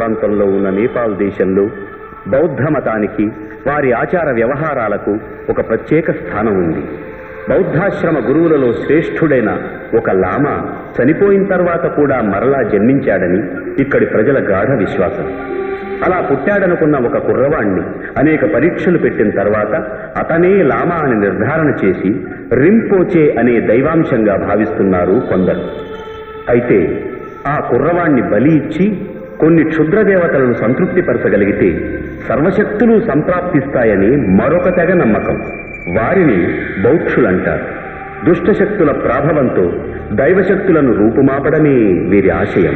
ప్రాంతంలో ఉన్న నేపాల్ దేశంలో బౌద్ధ మతానికి వారి ఆచార వ్యవహారాలకు ఒక ప్రత్యేక స్థానం ఉంది బౌద్ధాశ్రమ గురువులలో శ్రేష్ఠుడైన ఒక లామా చనిపోయిన తర్వాత కూడా మరలా జన్మించాడని ఇక్కడి ప్రజల గాఢ విశ్వాసం అలా పుట్టాడనుకున్న ఒక కుర్రవాణ్ణి అనేక పరీక్షలు పెట్టిన తర్వాత అతనే లామా అని నిర్ధారణ చేసి రింపోచే అనే దైవాంశంగా భావిస్తున్నారు కొందరు అయితే ఆ కుర్రవాణ్ణి బలి ఇచ్చి కొన్ని క్షుద్ర దేవతలను సంతృప్తిపరచగలిగితే సర్వశక్తులు సంప్రాప్తిస్తాయని మరొక తెగ నమ్మకం వారిని బౌక్షులంటారు దుష్టశక్తుల ప్రాభవంతో దైవశక్తులను రూపుమాపడమే వీరి ఆశయం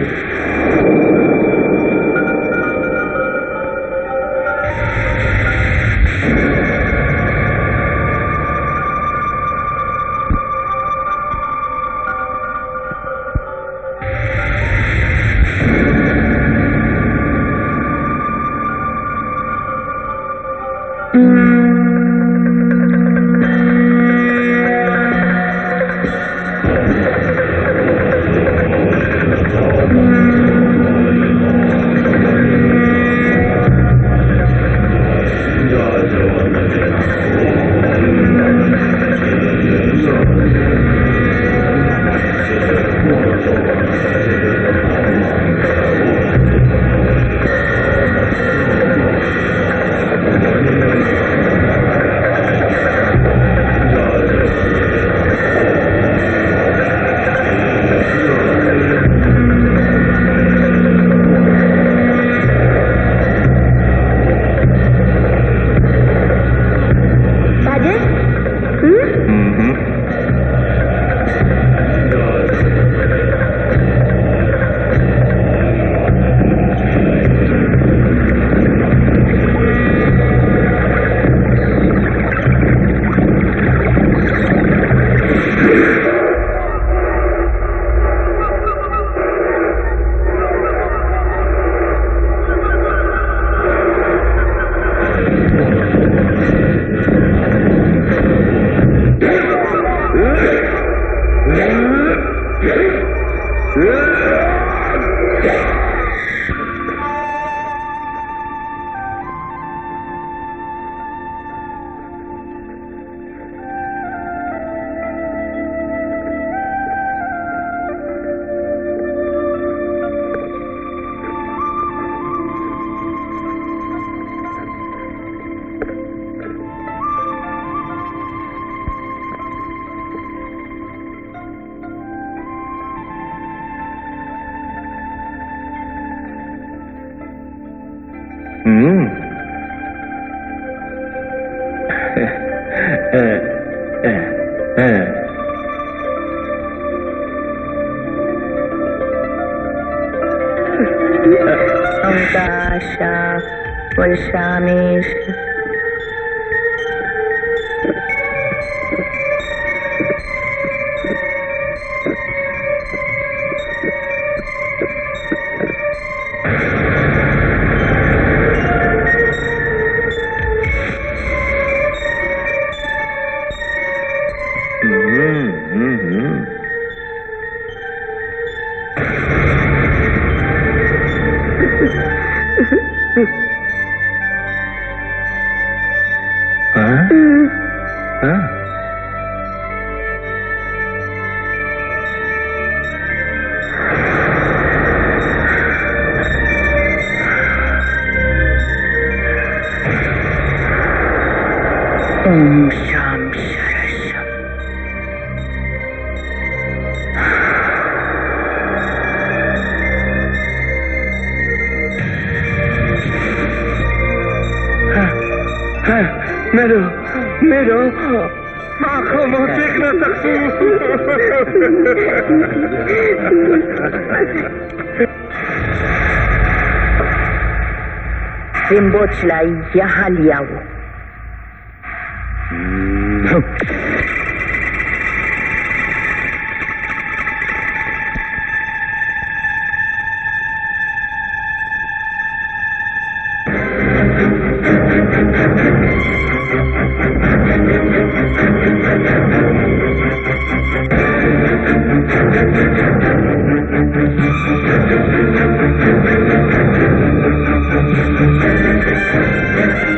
రాజేష్ హ్మ్? మ్మ్. అంకాశ వర్షామేష మ్మ్. మ్మ్. ఆ? ఆ? ఓం శాం శరశం मेरे मेरे आंखों में देख ना सकती रिम्बोचलाई यहाँ लियाओ ఆ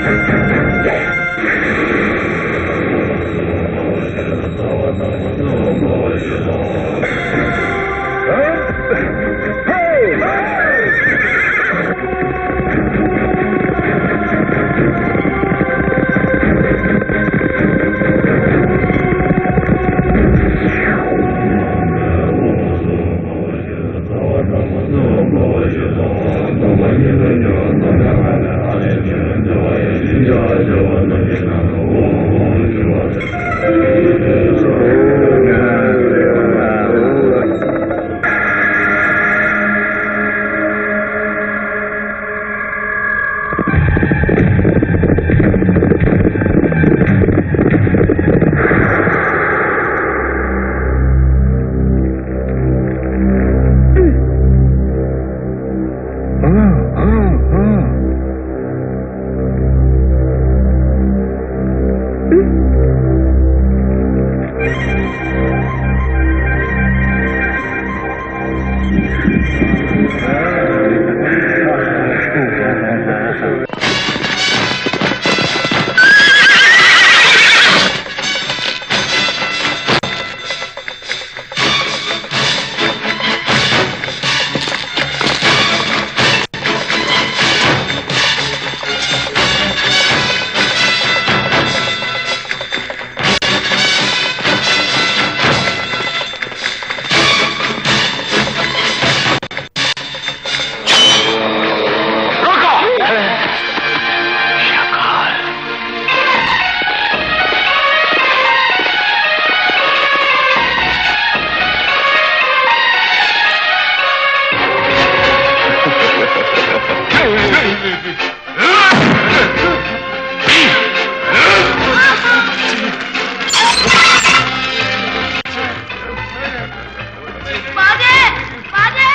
బాదే బాదే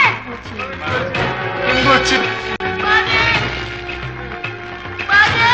బాదే బాదే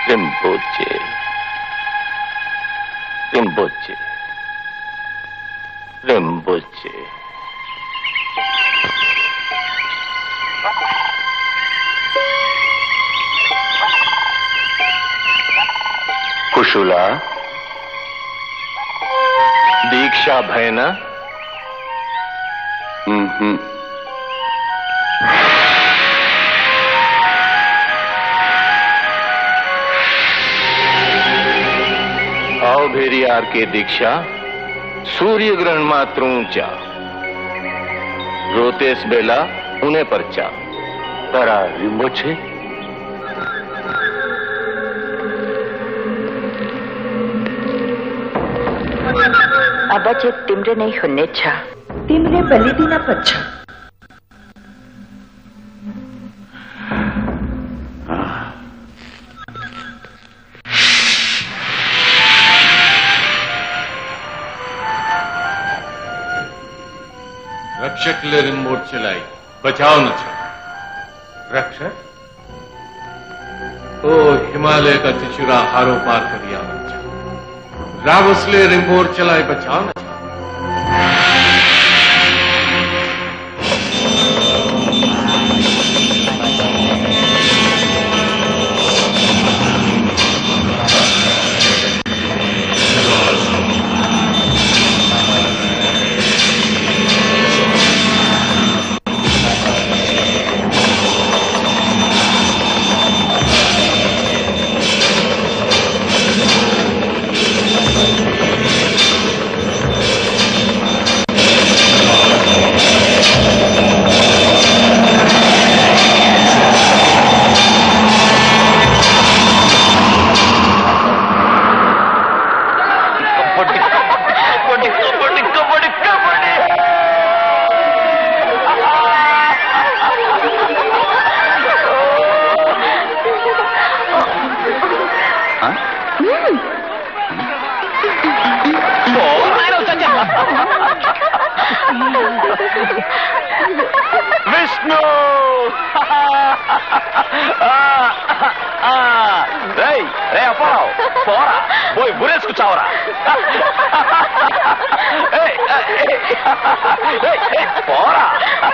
Rinpoche. Rinpoche. Rinpoche. కుశుల దీక్షా భయన మ్మ్హ్మ్. आओ भेरी आर के दीक्षा सूर्य ग्रहण मात्र ऊंचा रोतेस बेला उन्हें परचा परा रिंबोछे अब जे तिमरे नहीं होने छा तिमरे बलिदी ना पच्छा रक्षक ले रिमोट चलाई बचाओ न छो रक्षक ओ हिमालय का चिचुरा हारो पार करिया बच्चा रावसले रिमोट चलाई बचाओ न छो कबड्डी कबड्डी कबड्डी कबड्डी कबड्डी విష్ణు రేయ్ రే అప్పారావు పోరా పోయి బురేసుకు చావరా ఏయ్, ఏయ్, ఏయ్, ఏయ్, పోరా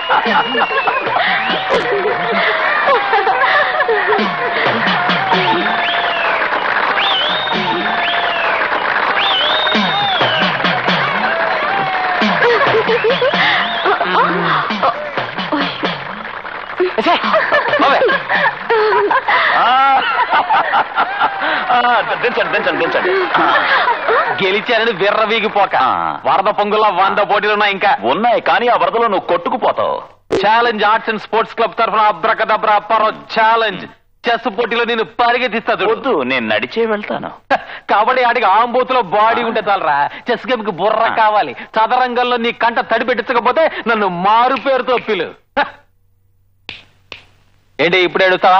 బాబాయ్. ఆ, ఆ, దించండి దించండి దించండి గెలిచానని విర్రవీగిపోక ఆ. వరద పొంగుల వంద పోటీలున్నా ఇంకా ఉన్నాయి కానీ ఆ వరదలో నువ్వు కొట్టుకుపోతావు challenge arts and sports club తరఫున అబ్రకదబ్ర అప్పారో ఛాలెంజ్ చెస్ పోటీలో నేను పరిగెత్తిస్తా చూడు. వద్దు నేను నడిచే వెళ్తాను కబడ్డీ ఆడికి ఆంబూతులో బాడీ ఉంటే చాలరా చెస్ గేమ్ కి బుర్ర కావాలి చదరంగంలో నీ కంట తడి పెట్టించకపోతే నన్ను మారు పేరుతో పిలు హ. ఏంటి ఇప్పుడు ఎడుతావా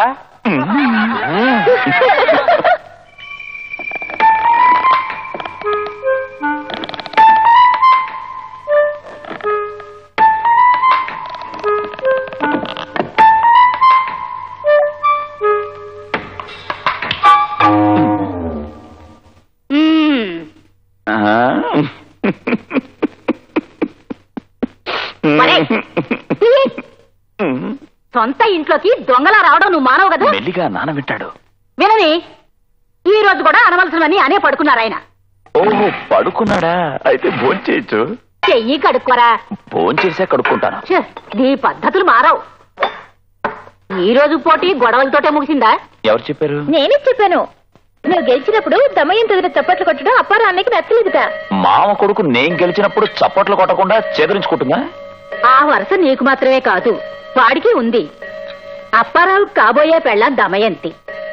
సొంత ఇంట్లోకి దొంగలా రావడం నువ్వు మానవు కదా మెల్లిగా నాన్న వింటాడు వినని ఈ రోజు కూడా అనవలసినవని అనే పడుకున్నారు ఆయన ఓహో పడుకున్నాడా అయితే భోంచేయచ్చు చెయ్యి కడుక్కోరా భోంచేసే కడుక్కుంటాను ఛే, నీ పద్ధతులు మారవు ఈ రోజు పోటీ గొడవలతోటే ముగిసిందా ఎవరు చెప్పారు నేనే చెప్పాను నువ్వు గెలిచినప్పుడు దమయం తగిన చప్పట్లు కొట్టడం అప్పారాన్నకి నచ్చలేదుట మామ కొడుకు నేను గెలిచినప్పుడు చప్పట్లు కొట్టకుండా చేదరించుకుంటుందా ఆ వరుస నీకు మాత్రమే కాదు వాడికి ఉంది అప్పారావు కాబోయే పెళ్ళం దమయంతి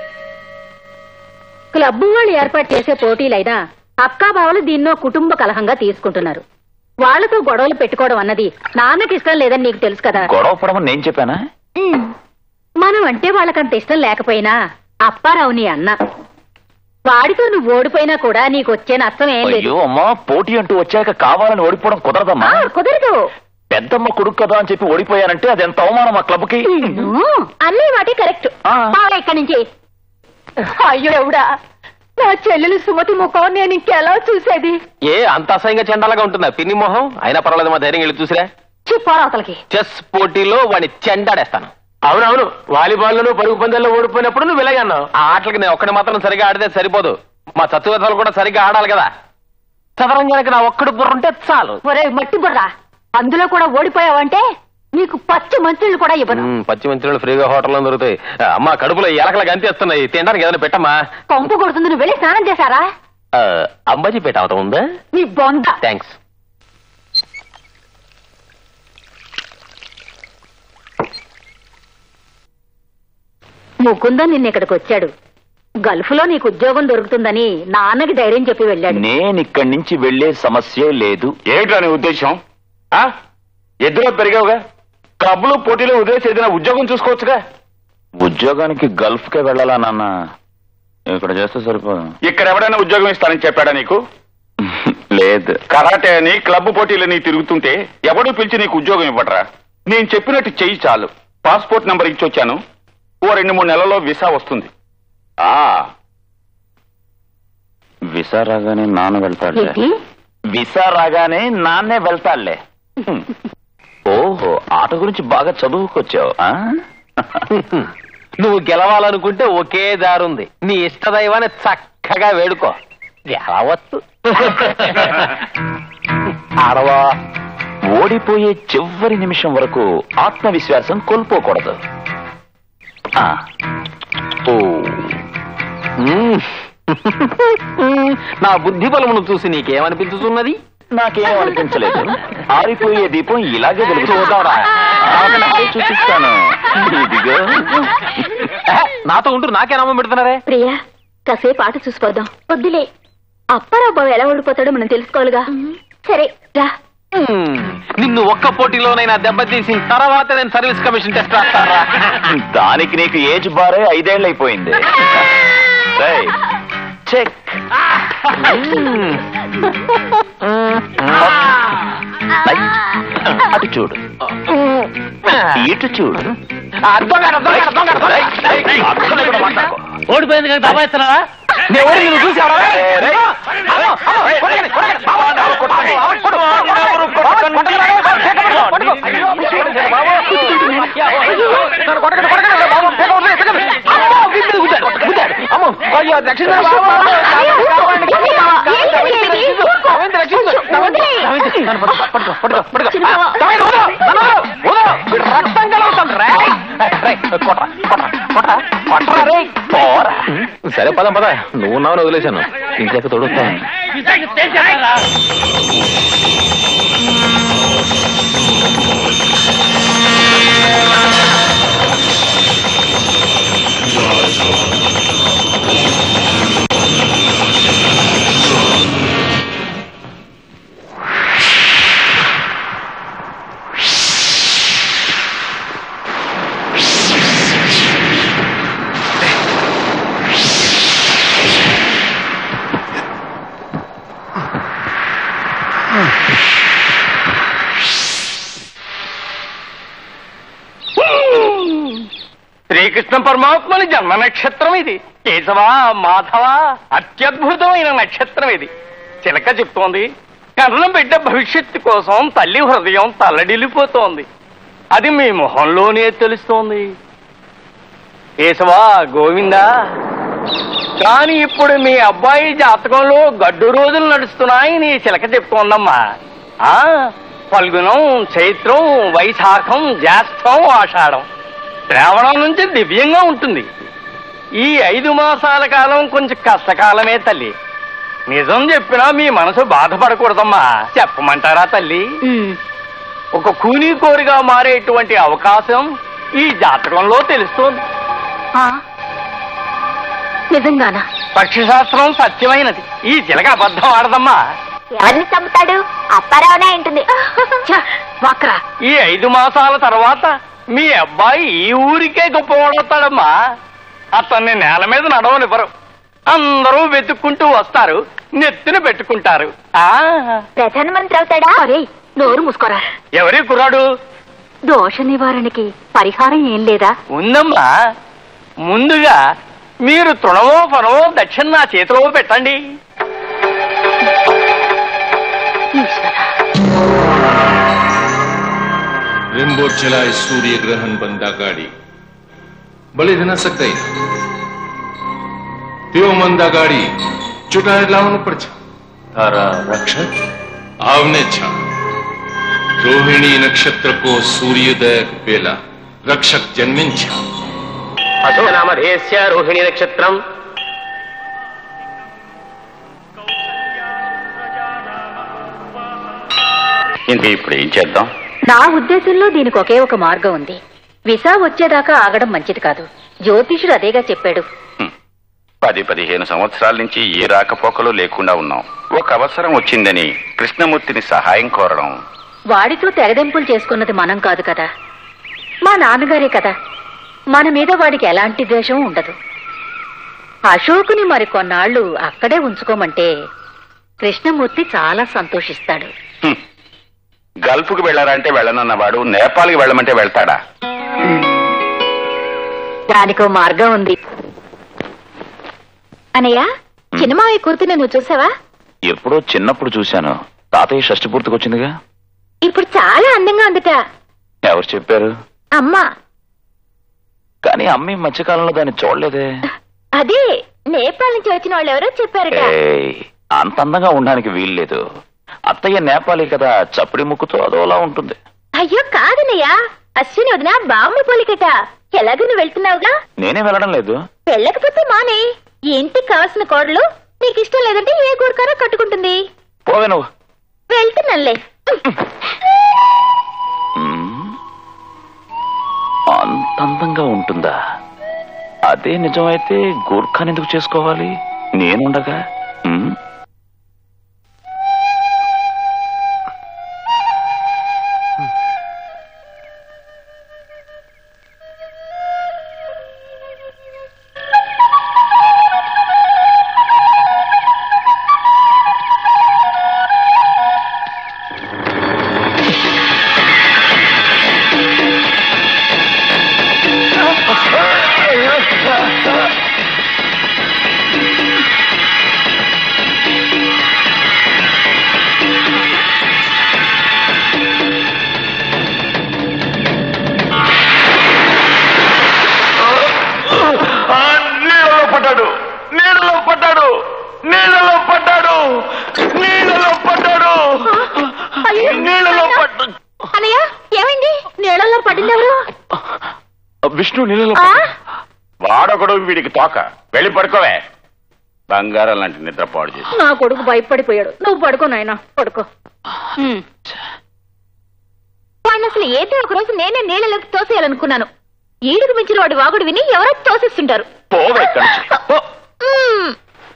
క్లబ్బు వాళ్ళు ఏర్పాటు చేసే పోటీలైనా అక్కాబావలు దీన్నో కుటుంబ కలహంగా తీసుకుంటున్నారు వాళ్లతో గొడవలు పెట్టుకోవడం అన్నది నాన్నకి ఇష్టం లేదని నీకు తెలుసు కదా గొడవ పడమని నేను చెప్పానా మనం అంటే వాళ్ళకంత ఇష్టం లేకపోయినా అప్పారావు నీ అన్న వాడితో నువ్వు ఓడిపోయినా కూడా నీకు వచ్చే నష్టం ఏం లేదు అయ్యో అమ్మా పోటీ అంటూ వచ్చాక కావాలని ఓడిపోవడం కుదరదమ్మా ఆ, కుదరదు పెద్దమ్మ కొడుకు కదా అని చెప్పి ఓడిపోయానంటే అది ఎంత అవమానం ఆ క్లబ్కి అన్నీ వాటి కరెక్ట్ ఆ. పావలా ఇక్కడి నుంచి అయ్యో ఎవడా నా చెల్లెలు సుమతి ముఖం నేను ఇంకెలా చూసేది ఏ అంత అసహ్యంగా చెండాలుగా ఉంటుందా పిన్ని మొహం అయినా పర్వాలేదు మా ధైర్యం వెళ్ళి చూసిరా చెప్పారా అవతలకి చెస్ పోటీలో వాడిని చెండాడేస్తాను అవునవును వాలీబాల్లోనూ పరుగు పందాల్లో ఓడిపోయినప్పుడు నువ్వు ఇలాగే అన్నావు ఆ ఆటలకి నేను ఒక్కడి మాత్రం సరిగా ఆడితే సరిపోదు మా చతువేతలు కూడా సరిగ్గా ఆడాలి కదా చదరంగానికి నా ఒక్కడు బుర్ర ఉంటే చాలు ఒరే మట్టి బుర్రా అందులో కూడా ఓడిపోయావంటే నీకు పచ్చి మంత్రులు కూడా ఇవ్వను మ్మ్, పచ్చి మంచినీళ్ళు ఫ్రీగా హోటల్లో దొరుకుతాయి ఆ, అమ్మా కడుపులో ఎలకలు గంతేస్తున్నాయి తినడానికి ఏదైనా పెట్టమ్మా కొంపు కొడుతుంది నువ్వు వెళ్ళి స్నానం చేశారా ఆ, అంబాజీపేట అవటం ఉందా నీ బొంద థ్యాంక్స్ ముకుందం నిన్న ఇక్కడికి వచ్చాడు గల్ఫ్ లో నీకు ఉద్యోగం దొరుకుతుందని నాన్నకి ధైర్యం చెప్పి వెళ్ళాడు నేను ఇక్కడి నుంచి వెళ్లే సమస్య లేదు ఏమిటా నీ ఉద్దేశం ఆ ఎద్దులో పెరిగావుగా క్లబ్లు పోటీలు వదిలేసి ఏదైనా ఉద్యోగం చూసుకోవచ్చుగా ఉద్యోగానికి గల్ఫ్ కే వెళ్ళాలా నాన్న ఇక్కడ చేస్తే సరిపో ఇక్కడ ఎవడైనా ఉద్యోగం ఇస్తానని చెప్పాడా నీకు లేదు కరాటే అని క్లబ్ పోటీలని తిరుగుతుంటే ఎవడూ పిలిచి నీకు ఉద్యోగం ఇవ్వడరా నేను చెప్పినట్టు చెయ్యి చాలు పాస్పోర్ట్ నంబర్ ఇచ్చొచ్చాను ఓ రెండు మూడు నెలల్లో వీసా వస్తుంది ఆ విసా రాగానే నాన్న వెళ్తాడులే ఏంటి విసా రాగానే నాన్నే వెళ్తాడులే హ్మ్. ఓహో ఆట గురించి బాగా చదువుకొచ్చావు ఆ? నువ్వు గెలవాలనుకుంటే ఒకే దారుంది నీ ఇష్టదైవాన్ని చక్కగా వేడుకో గెలవచ్చు ఆడవా ఓడిపోయే చివరి నిమిషం వరకు ఆత్మవిశ్వాసం కోల్పోకూడదు ఆ. ఓ మ్మ్. నా బుద్ధి బలమును చూసి నీకేమనిపించుతున్నది నాకేం అనిపించలేదు ఆరిపోయే దీపం ఇలాగే వెలుగుతుందా చూపిస్తాను ఇదిగో ఏ, నాతో ఉంటూ నాకే నామం పెడుతున్నారే ప్రియా కాసేపు ఆట చూసిపోదాం వద్దులే అప్పారావు బాబు ఎలా ఓడిపోతాడో మనం తెలుసుకోవాలిగా సరే రా మ్మ్. నిన్ను ఒక్క పోటీలోనైనా దెబ్బతీసిన తర్వాత నేను సర్వీస్ కమిషన్ టెస్ట్ రాస్తారా దానికి నీకు ఏజ్ బారే ఐదేళ్ళైపోయింది రేయ్, చెక్ ఐ, అటు చూడు ఇటు చూడు రేయ్, అక్కడ ఇక్కడ మాట్లాడుకో. ఓడిపోయింది కానీ దబాయిస్తున్నారా నేను ఓడింది నువ్వు చూసావా రేయ్, రేయ్. సరే పదం పద నువ్వు ఉన్నావు వదిలేశాను ఇంకెక్క తొడుస్తాను శ్రీకృష్ణ పరమాత్మని జన్మ నక్షత్రం ఇది కేశవ మాధవ అత్యద్భుతమైన నక్షత్రం ఇది చిలక చెప్తోంది కర్ణం బిడ్డ భవిష్యత్తు కోసం తల్లి హృదయం తల్లడిల్లిపోతోంది అది మీ మొహంలోనే తెలుస్తోంది కేశవ గోవిందా కానీ ఇప్పుడు మీ అబ్బాయి జాతకంలో గడ్డు రోజులు నడుస్తున్నాయి నీ చిలక చెప్తోందమ్మా ఆ ఫల్గుణం చైత్రం వైశాఖం జ్యేష్ఠం ఆషాఢం శ్రావణం నుంచి దివ్యంగా ఉంటుంది ఈ ఐదు మాసాల కాలం కొంచెం కష్టకాలమే తల్లి నిజం చెప్పినా మీ మనసు బాధపడకూడదమ్మా చెప్పమంటారా తల్లి ఒక కూని కోరిగా మారేటువంటి అవకాశం ఈ జాతకంలో తెలుస్తోంది నిజంగానా పక్షిశాస్త్రం సత్యమైనది ఈ చిలక అబద్ధం ఆడదమ్మా ఎవరిని చంపుతాడు అప్పారావునే ఉంటుంది వాక్రా ఈ ఐదు మాసాల తర్వాత మీ అబ్బాయి ఈ ఊరికే గొప్పవాడవుతాడమ్మా అతన్ని నేల మీద నడవనివ్వరు అందరూ వెతుక్కుంటూ వస్తారు నెత్తిన పెట్టుకుంటారు ఆ ప్రధానమంత్రి అవుతాడా అరే నోరు మూసుకోరా ఎవరి కుర్రాడు దోష నివారణకి పరిహారం ఏం లేదా ఉందమ్మా ముందుగా మీరు తృణమో ఫలమో దక్షిణ నా చేతిలో పెట్టండి रिम्बोर चलाए सूर्य ग्रहण बंदा गाड़ी બલિદાન શકતા તેઓ મંદા ગાડી ચૂંટાઈ લાવવાનું પડશે તારા રક્ષક આવને છા રોહિણી નક્ષત્ર કો સૂર્યોદય પેલા રક્ષક જન્મિન છા అశోనామధేస్య రోహిణి నక్షత్రం ఇంక ఇప్పుడు ఏం చేద్దాం నా ఉద్దేశంలో దీనికి ఒకే ఒక మార్గం ఉంది విసా వచ్చేదాకా ఆగడం మంచిది కాదు జ్యోతిషుడు అదేగా చెప్పాడు పది పదిహేను సంవత్సరాల నుంచి ఏ రాకపోకలు లేకుండా ఉన్నాం ఒక అవసరం వచ్చిందని కృష్ణమూర్తిని సహాయం కోరడం వాడితో తెగదెంపులు చేసుకున్నది మనం కాదు కదా మా నాన్నగారే కదా మన మీద వాడికి ఎలాంటి ద్వేషం ఉండదు అశోకుని మరి కొన్నాళ్ళు అక్కడే ఉంచుకోమంటే కృష్ణమూర్తి చాలా సంతోషిస్తాడు హ్మ్. గల్ఫ్కు వెళ్ళారంటే వెళ్ళనన్నవాడు నేపాల్కి వెళ్ళమంటే వెళ్తాడా దానికో మార్గం ఉంది అనయ్య చిన్నమావయ్య కూతురు నువ్వు చూసావా ఎప్పుడో చిన్నప్పుడు చూశాను తాతయ్య షష్టి పూర్తికి వచ్చిందిగా ఇప్పుడు చాలా అందంగా ఉందిట ఎవరు చెప్పారు అమ్మా కానీ అమ్మ ఈ మధ్యకాలంలో దాన్ని చూడలేదే అదే నేపాల్ నుంచి వచ్చిన వాళ్ళు ఎవరో చెప్పారట ఏయ్, అంత అందంగా ఉండడానికి వీల్లేదు అత్తయ్య నేపాలి కదా చప్పడి ముక్కుతో అదోలా ఉంటుంది అయ్యో కాదనయ్యా అశ్విని వదిన బామ్మ పోలికట ఎలాగో నువ్వు వెళ్తున్నావుగా నేనే వెళ్ళడం లేదు వెళ్ళకపోతే మానే ఈ ఇంటికి కావాల్సిన కోడలు నీకు ఇష్టం లేదంటే ఏ కూరకారో కట్టుకుంటుంది పోవే నువ్వు వెళ్తున్నానులే మ్మ్. అంత అందంగా ఉంటుందా అదే నిజమైతే గూర్ఖాన్ ఎందుకు చేసుకోవాలి నేనుండగా మ్మ్. నీళ్ళలో పడ్డాడు నీళ్ళలో పడ్డాడు నీళ్ళలో పడ్డాడు నీళ్ళలో పడ్డాడు నీళ్ళలో పడ్డాడు అనయ్య ఏమైంది నీళ్ళల్లో పడింది ఎవరు విష్ణు నీళ్ళలో ఆ? వాడొకడు వీడికి తోక వెళ్ళి పడుకోవే బంగారం లాంటి నిద్ర పాడు చేసి నా కొడుకు భయపడిపోయాడు నువ్వు పడుకో నాయనా పడుకో ఉమ్. వాడిని అసలు ఏదో ఒక రోజు నేనే నీళ్ళలోకి తోసేయాలనుకున్నాను ఈడుకు మించిన వాడి వాగుడు విని ఎవరో తోసేస్తుంటారు పోవే ఇక్కడి నుంచి. పో. ఉమ్.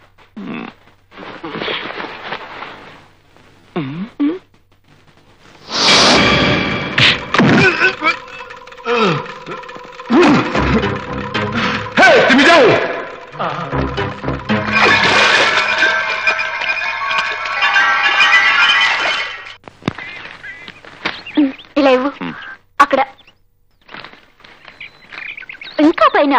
ఇలా ఇవ్వు అక్కడ ఇంకా పైన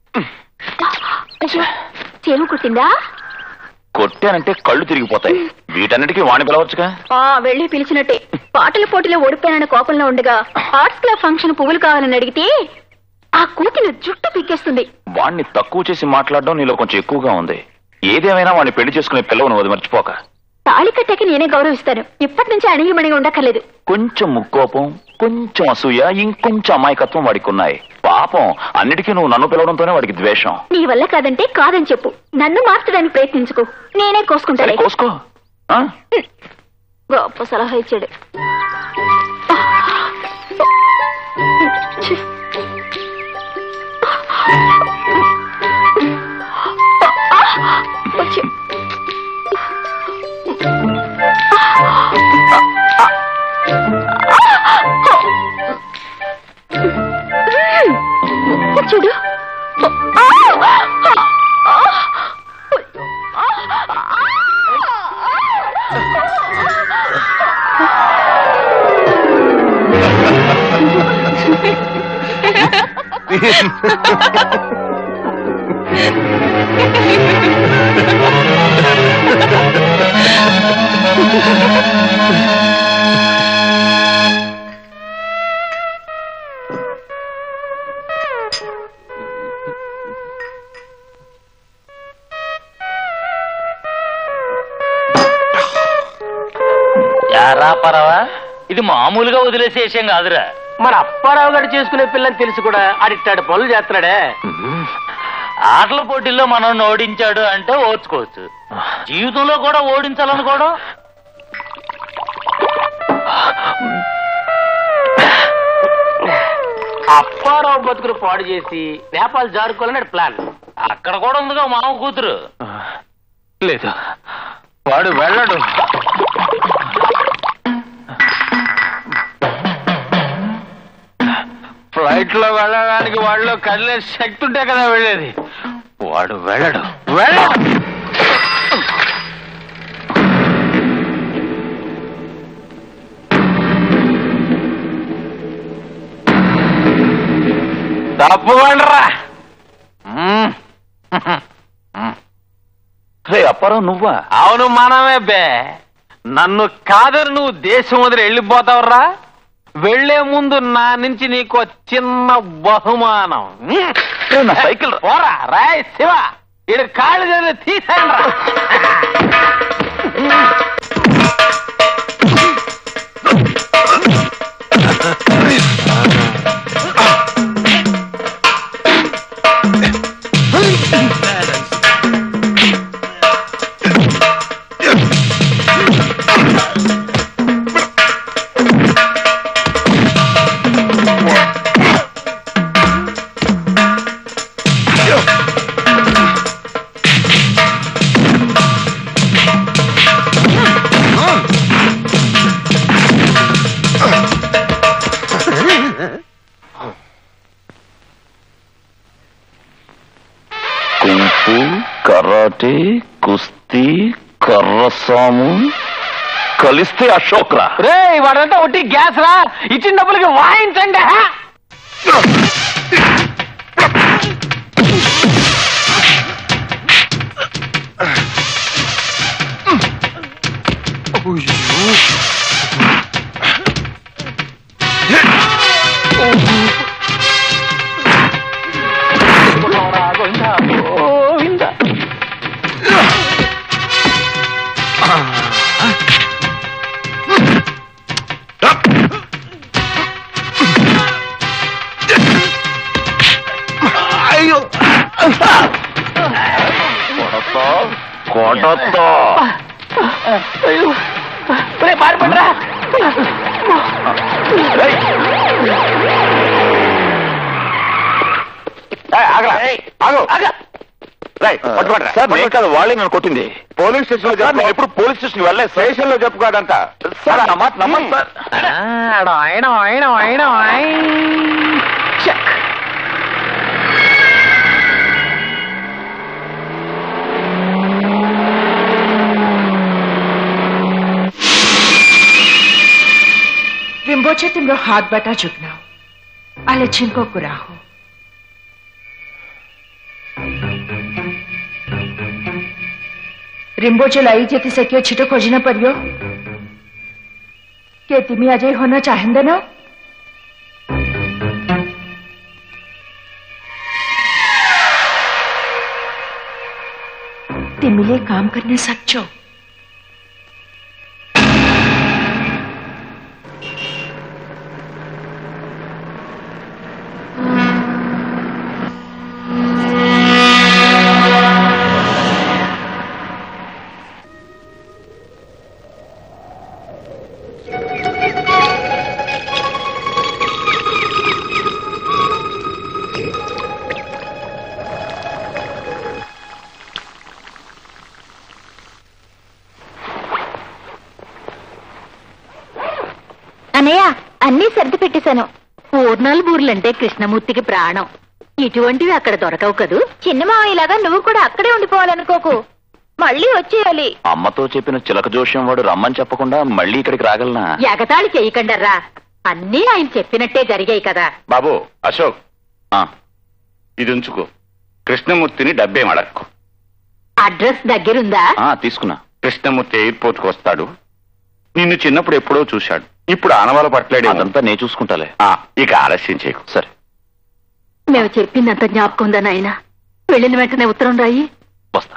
అయ్యో చీమ కుట్టిందా కొట్టానంటే కళ్ళు తిరిగిపోతాయి వీటన్నిటికీ వాణి పిలవచ్చుగా ఆ వెళ్ళి పిలిచినట్టే పాటల పోటీలో ఓడిపోయానన్న కోపంలో ఉండగా ఆర్ట్స్ క్లబ్ ఫంక్షన్ పువ్వులు కావాలని అడిగితే ఆ కూతురు జుట్టు పీకేస్తుంది వాణ్ణి తక్కువ చేసి మాట్లాడడం నీలో కొంచెం ఎక్కువగా ఉంది ఏదేమైనా వాడిని పెళ్లి చేసుకునే పిల్లవు నువ్వు అది మర్చిపోక తాళి కట్టాక నేనే గౌరవిస్తాను ఇప్పటి నుంచి అణిగిమణిగా ఉండక్కర్లేదు కొంచెం ముక్కోపం కొంచెం అసూయ ఇంకొంచెం అమాయకత్వం వాడికి ఉన్నాయి పాపం అన్నిటికీ నువ్వు నన్ను పిలవడంతోనే వాడికి ద్వేషం నీ వల్ల కాదంటే కాదని చెప్పు నన్ను మార్చడానికి ప్రయత్నించుకో నేనే సరే కోసుకుంటాను కోసుకో ఆ? గొప్ప సలహా ఇచ్చాడు ఛీ. వచ్చి. చూడు యారా పరవా ఇది మామూలుగా వదిలేసే విషయం కాదురా మరి అప్పారావు గారు చేసుకునే పిల్లని తెలిసి కూడా అడిట్టాడు పనులు చేస్తున్నాడే ఆటల పోటీల్లో మనం ఓడించాడు అంటే ఓర్చుకోవచ్చు జీవితంలో కూడా ఓడించాలనుకోవడం అప్పారావు బతుకులు పాడు చేసి నేపాల్ జారుకోవాలని ప్లాన్ అక్కడ కూడా ఉందిగా మామ కూతురు లేదు వాడు వెళ్ళడు ఫ్లైట్ లో వెళ్ళడానికి వాళ్ళు కదిలే శక్తి ఉంటే కదా వెళ్ళేది వాడు వెళ్ళడు వెళ్ళడు తప్పుకోండిరా రే అప్పారావు నువ్వా అవును మనమే బే నన్ను కాదని నువ్వు దేశం వదిలి వెళ్ళిపోతావురా వెళ్లే ముందు నా నుంచి నీకు ఓ చిన్న బహుమానం నా సైకిల్ పోరా రాయ్ శివ ఇడు కాళ్ళు చేతులు తీసేయండి కుంపు కరాటే కుస్తీ కర్రసాము కలిస్తే అశోక్ రా రే వాడంతా ఒట్టి గ్యాస్ రా ఇచ్చిన డబ్బులకి వాయించండి హా? కొడతా కొడతా రే పారిపడరా సార్ నేను కాదు వాళ్ళే నన్ను కొట్టింది పోలీస్ స్టేషన్ లో చెప్పు ఎప్పుడు పోలీస్ స్టేషన్ వెళ్ళే స్టేషన్ లో చెప్పుకోదంట సార్ నా మాట నమ్మండి సార్ ఆయన ఆయన ఆయన చెక్ रिम्बोचे तिम्रो हातबाट झुक्न अहिले छिनको कुरा हो रिम्बोचेलाई जति सक्यो छिटो खोजिन पर्यो के तिमी अझै हुन चाहँदैनौ तिमीले काम गर्न सक्छौ అన్నయ్య అన్నీ సర్ది పెట్టేశాను పూర్ణాలు బూర్లంటే కృష్ణమూర్తికి ప్రాణం ఇటువంటివి అక్కడ దొరకవు కదూ చిన్న మావయ్యలాగా నువ్వు కూడా అక్కడే ఉండిపోవాలనుకోకు మళ్ళీ వచ్చేయాలి అమ్మతో చెప్పిన చిలక జోష్యం వాడు రమ్మని చెప్పకుండా మళ్ళీ ఇక్కడికి రాగలనా ఎగతాళి చేయకండర్రా అన్నీ ఆయన చెప్పినట్టే జరిగాయి కదా బాబు అశోక్ ఆ, ఇది ఉంచుకో కృష్ణమూర్తిని డబ్బేం అడక్కు అడ్రస్ దగ్గరుందా ఆ, తీసుకున్నా కృష్ణమూర్తి ఎయిర్పోర్ట్ కు వస్తాడు నిన్ను చిన్నప్పుడు ఎప్పుడో చూశాడు ఇప్పుడు ఆనవాల పట్లేడే అదంతా నేను చూసుకుంటాలే ఇక ఆలస్యం చేయకు సరే మేము చెప్పిందంత జ్ఞాపకం ఉందా నాయన వెళ్ళిన వెంటనే ఉత్తరం రాయి వస్తా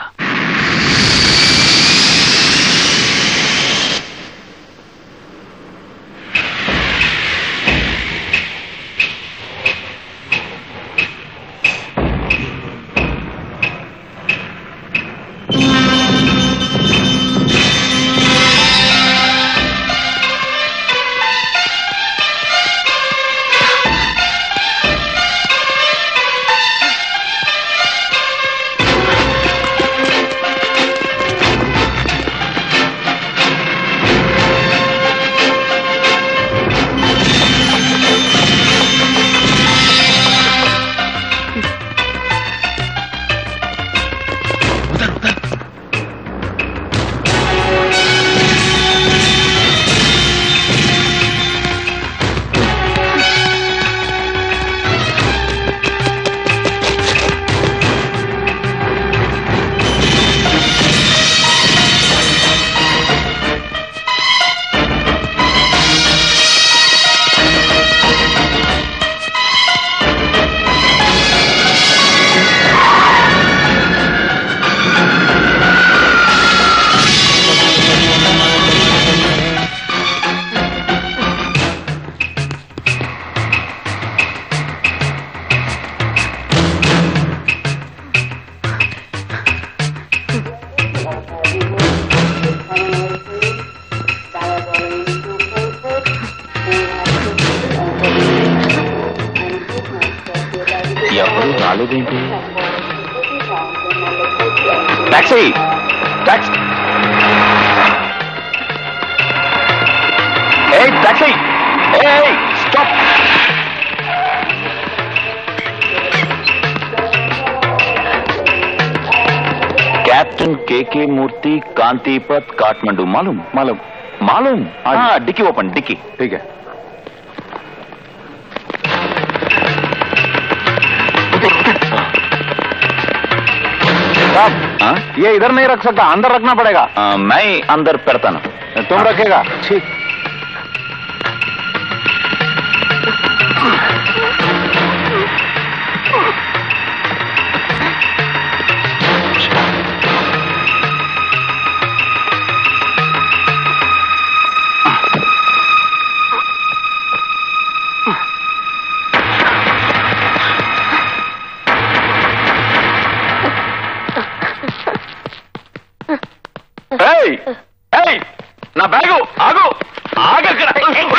ఎవరు రాలేదేంటి టాక్సీ టాక్సీ ఏ టాక్సీ ఏ స్టాప్ कैप्टन के के मूर्ति कांतिपत काठमांडू मालूम मालूम मालूम हाँ डिक्की ओपन डिक्की ठीक है ये इधर नहीं रख सकता अंदर रखना पड़ेगा आ, मैं अंदर करता ना तुम रखेगा ठीक ఏయ్! ఏయ్! నా బ్యాగు ఆగు ఆగక్కడ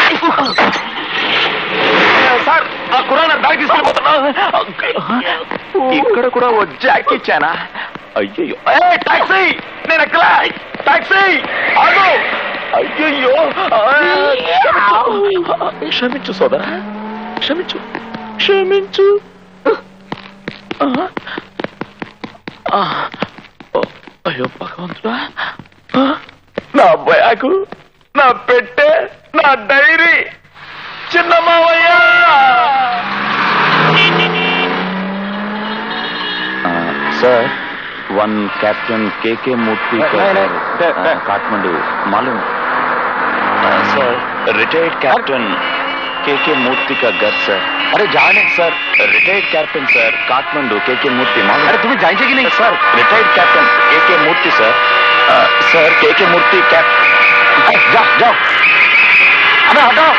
సార్ ఆ కురాన బ్యాగ్ తీసుకెళ్ళిపోతున్నా ఇక్కడ కూడా ఓ జాక్ ఇచ్చానా అయ్యయ్యో ఏ టాక్సీ నేను ఎక్కడ టాక్సీ ఆగు అయ్యయ్యో ఆ, క్షమించు. క్షమించు సోదరా క్షమించు క్షమించు ఆ. ఆ. ఓ, అయ్యో భగవంతుడా ఆ, నా బ్యాగు నా పెట్టె నా డైరీ చిన్న మావయ్య sir one captain K K Murthy का नहीं, नहीं, घर, दे- दे। आ, काठमांडू मालूम sir retired captain K K Murthy का घर सर अरे जाने sir retired captain sir Kathmandu K K मूर्ति मालूम अरे तुम्हें जाएंगे कि नहीं sir retired captain K K मूर्ति सर आ, सर के के मूर्ति कैप अरे, जाओ जाओ अरे हटाओ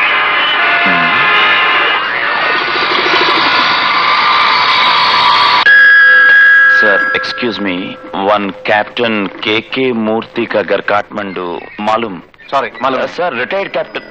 sir excuse me one captain K K Murthy का घर काठमांडू मालूम सॉरी मालूम sir retired captain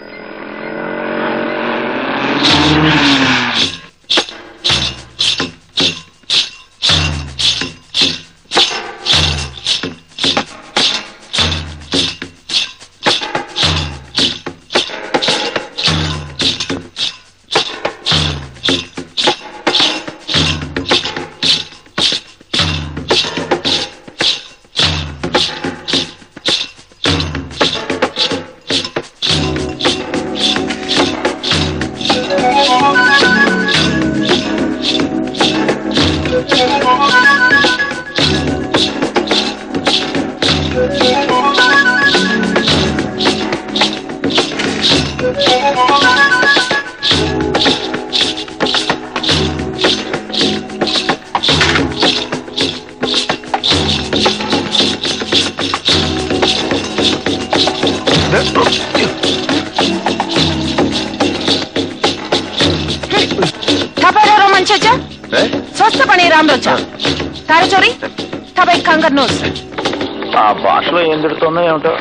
Kapero Manchacha, స్వస్థ పని రామరోజా కారచోరి తబై కంగర్ నోస్ ఆ భాషలో ఏం తిడుతుందో ఏమిటో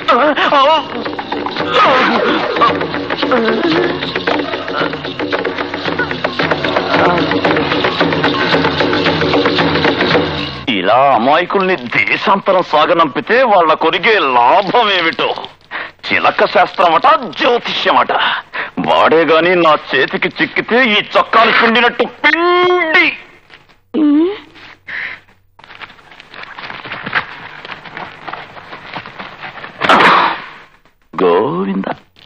ఇలా అమాయకుల్ని దేశాంతరం సాగనంపితే వాళ్ళ కొరిగే లాభం ఏమిటో చిలక శాస్త్రమట జ్యోతిష్యమట వాడే గాని నా చేతికి చిక్కితే ఈ చొక్కాను పిండినట్టు పిండి గోవింద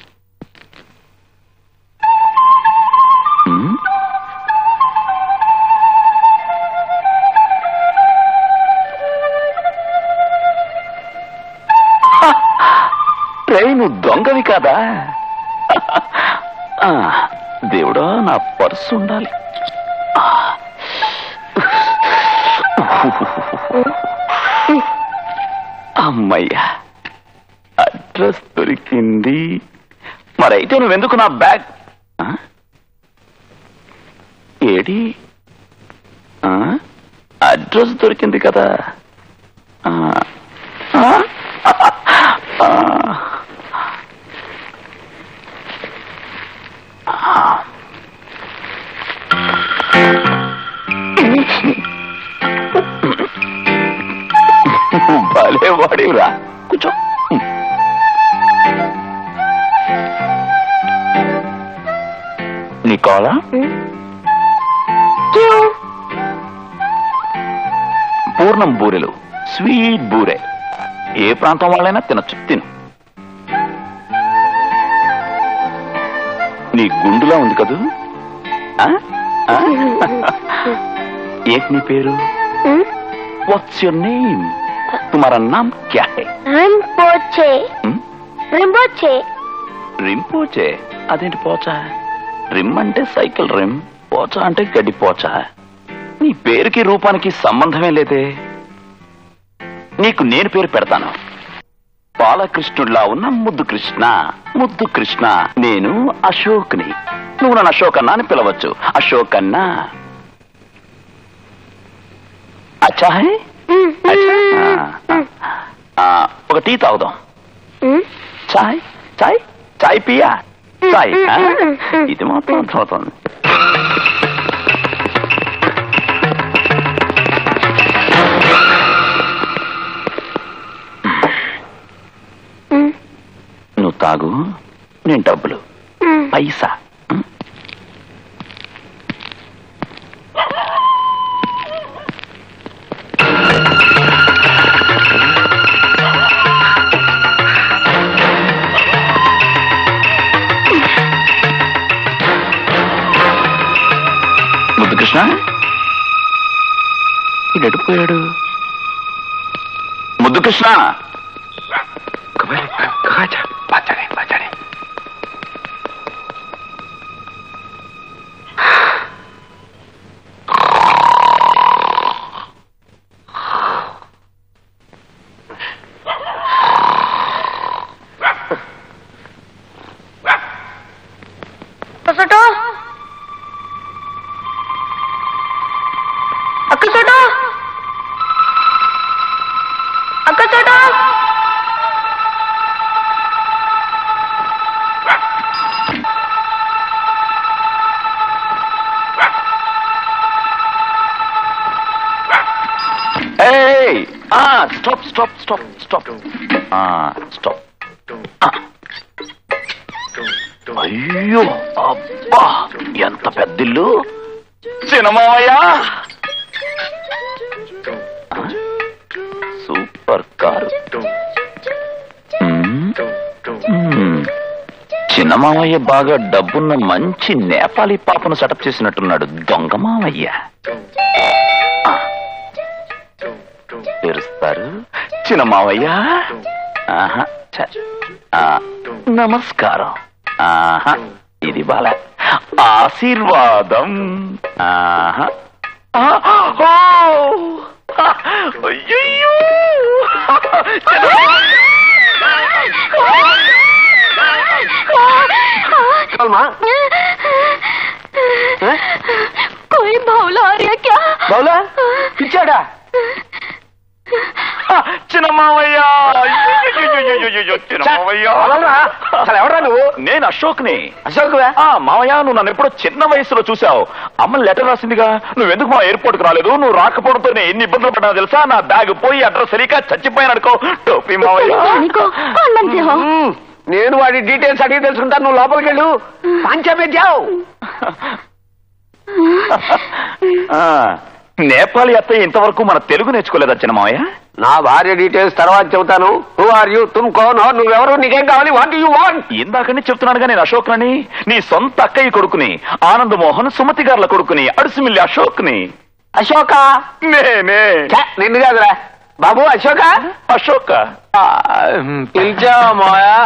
ఉమ్. ట్రైను దొంగవి కాదా ఆ, దేవుడా నా పర్సు ఉండాలి అమ్మయ్యా అడ్రస్ దొరికింది మరైతే నువ్వెందుకు నా బ్యాగ్ ఆ? ఏడి ఆ? అడ్రస్ దొరికింది కదా ఆ. ఆ? ఆ. భలే వాడిరా కూర్చో నీ కాలా పూర్ణం బూరెలు స్వీట్ బూరె ఏ ప్రాంతం వాళ్ళైనా తినచ్చు తిను నీ గుండులా ఉంది కదూ ఆ? ఆ? ఏంటి నీ పేరు వాట్స్ యువర్ నేమ్ తుమారా నామ్ క్యా హై రింపోచే హ్మ్? రింపోచే రింపోచే అదేంటి పోచా రిమ్ అంటే సైకిల్ రిమ్ పోచా అంటే గడ్డి పోచా నీ పేరుకి రూపానికి సంబంధమే లేదే నీకు నేను పేరు పెడతాను బాలకృష్ణుడిలా ఉన్న ముద్దు కృష్ణ ముద్దు కృష్ణ నేను అశోక్ని నువ్వు నన్ను అశోక్ అన్నా అని పిలవచ్చు అశోక్ అన్నా అచ్చా హై అచ్చా. ఆ, ఆ, ఒక టీ తాగుదాం చాయ్ చాయ్ చాయ్ పియా చాయ్ ఆ? ఇది మాత్రం అర్థమవుతుంది నువ్వు తాగు నేను డబ్బులు పైసా ఉం? ముద్దు కృష్ణ వీడు ఎడిపోయాడు ముద్దు కృష్ణ అక్కసోటో అక్కసోటో అక్కసోటో ఏయ్ ఆ స్టాప్ స్టాప్ స్టాప్ స్టాప్ ఆ స్టాప్ అయ్యో అబ్బా ఎంత పెద్దిల్లు సినిమాయా సూపర్ కారు మ్మ్. మ్మ్. చిన్న మావయ్య బాగా డబ్బున్న మంచి నేపాలీ పాపను సెటప్ చేసినట్టున్నాడు దొంగ మావయ్య ఆ. తెరుస్తారు చిన్న మావయ్య ఆహా, ఛ. ఆ, నమస్కారం ఆహా ఇది బాల ఆశీర్వాదం ఆహా ఆ, ఓ! అయ్యయ్యో! कोई बावला आ रहा क्या బౌలా పిచ్చాడా చిన్న మావయ్య అయ్యయ్యయ్యయ్యయ్యయ్యో, చిన్న మావయ్య. అసలు ఎవరా నువ్వు నేను అశోక్ని అశోక్ ఆ మావయ్య నువ్వు నన్ను ఎప్పుడో చిన్న వయసులో చూసావు అమ్మ లెటర్ రాసిందిగా నువ్వు ఎందుకు మా ఎయిర్పోర్ట్ కు రాలేదు నువ్వు రాకపోవడంతో నేను ఎన్ని ఇబ్బందులు పడ్డా తెలుసా నా బ్యాగ్ పోయి అడ్రస్ సరిగా చచ్చిపోయాను అనుకో టోపీ మావయ్య को आनंद से हो నేను వాడి డీటెయిల్స్ అడిగి తెలుసుకుంటాను నువ్వు లోపలికి వెళ్ళు పంచబెట్టావు ఆ, నేపాలి అత్తయ్య ఇంతవరకు మన తెలుగు నేర్చుకోలేదా చిన్న మావయ్య నా భార్య డీటెయిల్స్ తర్వాత చెబుతాను హూ ఆర్ యూ తుమ్ కోన్ హో నువ్వెవరు నీకేం కావాలి వాట్ యూ వాంట్ ఇందాకనే చెప్తున్నానుగా నేను అశోక్నని నీ సొంత అక్కయ్య కొడుకుని ఆనంద్ మోహన్ సుమతి గారుల కొడుకుని అడుసుమిల్లి అశోక్ని అశోక నేనే ఛే, నిన్ను కాదురా బాబు అశోక అశోక్ పిలిచా మాయా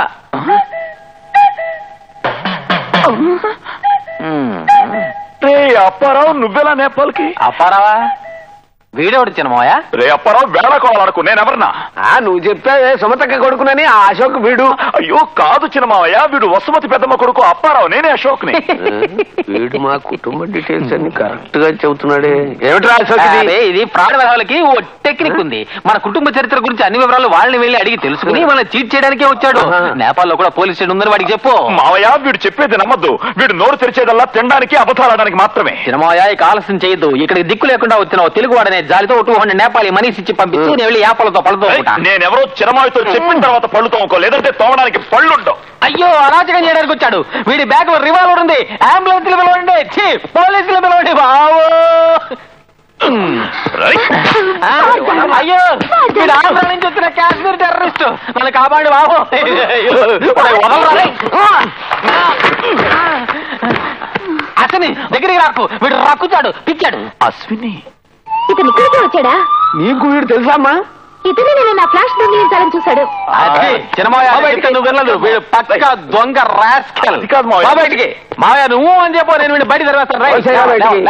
రే అప్పారావు నువ్వెలా నేపాల్కి అప్పారావా వీడెవడు చిన్నమాయా రే అప్పారావు వెళ్ళకోవాలనుకో నేనెవరన్నా నువ్వు చెప్పావే సుమతక్క కొడుకునని ఆ అశోక్ వీడు అయ్యో కాదు చిన్నమావయ్య వీడు వసుమతి పెద్దమ్మ కొడుకు అప్పారావు నేనే అశోక్ని వీడు మా కుటుంబ డీటెయిల్స్ అన్ని కరెక్ట్ గా చెబుతున్నాడే ఏమిట్రా అశోక్ ఇది? ఇది ఫ్రాడ్ వ్యవహారాలకి ఓ టెక్నిక్ ఉంది మన కుటుంబ చరిత్ర గురించి అన్ని వివరాలు వాళ్ళని వెళ్ళి అడిగి తెలుసుకుని వాళ్ళని చీట్ చేయడానికే వచ్చాడు నేపాల్లో కూడా పోలీస్ స్టేషన్ ఉందని వాడికి చెప్పు మావయ్య వీడు చెప్పేది నమ్మద్దు వీడు నోరు తెరిచేదల్లా తినడానికి అబద్ధాలాడడానికి మాత్రమే సినిమాయా ఇక ఆలస్యం చేయొద్దు ఇక్కడికి దిక్కు లేకుండా వచ్చిన ఓ తెలుగు వాడనే జాలితో టూ హండ్రెడ్ నేపాలి మనీస్ ఇచ్చి పంపించి నేను వెళ్ళి యాపలతో పళ్ళతో ఉంటా నేనెవరో చిరమాయితో చెప్పిన తర్వాత పళ్ళు తోముకో లేదంటే తోమడానికి పళ్ళుండవు అయ్యో అరాచకం చేయడానికి వచ్చాడు వీడి బ్యాగ్ లో రివాల్వర్ ఉంది అంబులెన్స్ పిలవండి ఛీ, పోలీసులు పిలవండి బావో ఆ, అయ్యో వీడు ఆంధ్ర నుంచి వచ్చిన కాశ్మీర్ టెర్రరిస్ట్ నన్ను కాపాడు బాబు అయ్యో, ఒరేయ్, వదలరా రేయ్. అతని దగ్గరికి రాకు వీడు రక్కుతాడు పిచ్చాడు అశ్విని ఇతను ఇక్కడికి వచ్చాడా నీకు వీడు తెలుసా అమ్మా ఇతనే నేను నా ఫ్లాష్ దొంగిలించాలని చూశాడు అది, చిన్నమావయ్య అది చెప్తే నువ్వు వినలేదు వీడు పక్క దొంగ రాస్కెల్ అది కాదు మావయ్య. బా బయటికి మావయ్య నువ్వు అని చెప్పు నేను వీడిని బయట తెరవేస్తాను రైట్ వచ్చేయ్ రా బయటికి.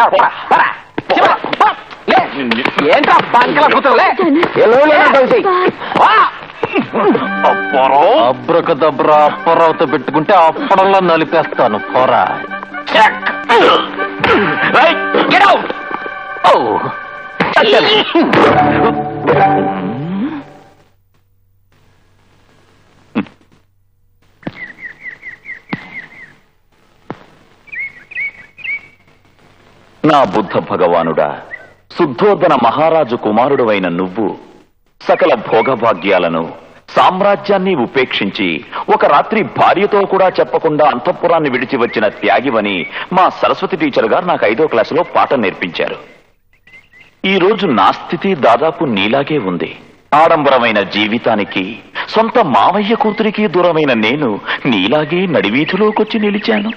ఏంటా బంకల కూతురులే అబ్రకదబ్రా అప్పరావుతో పెట్టుకుంటే అప్పడంలో నలిపేస్తాను పోరా Get out! Oh. నా బుద్ధ భగవానుడా శుద్ధోదన మహారాజు కుమారుడువైన నువ్వు సకల భోగభాగ్యాలను సామ్రాజ్యాన్ని ఉపేక్షించి ఒక రాత్రి భార్యతో కూడా చెప్పకుండా అంతఃపురాన్ని విడిచి వచ్చిన త్యాగివని మా సరస్వతి టీచర్ గారు నాకు ఐదో క్లాసులో పాఠం నేర్పించారు ఈ రోజు నా స్థితి దాదాపు నీలాగే ఉంది ఆడంబరమైన జీవితానికి సొంత మావయ్య కూతురికి దూరమైన నేను నీలాగే నడివీధిలోకొచ్చి నిలిచాను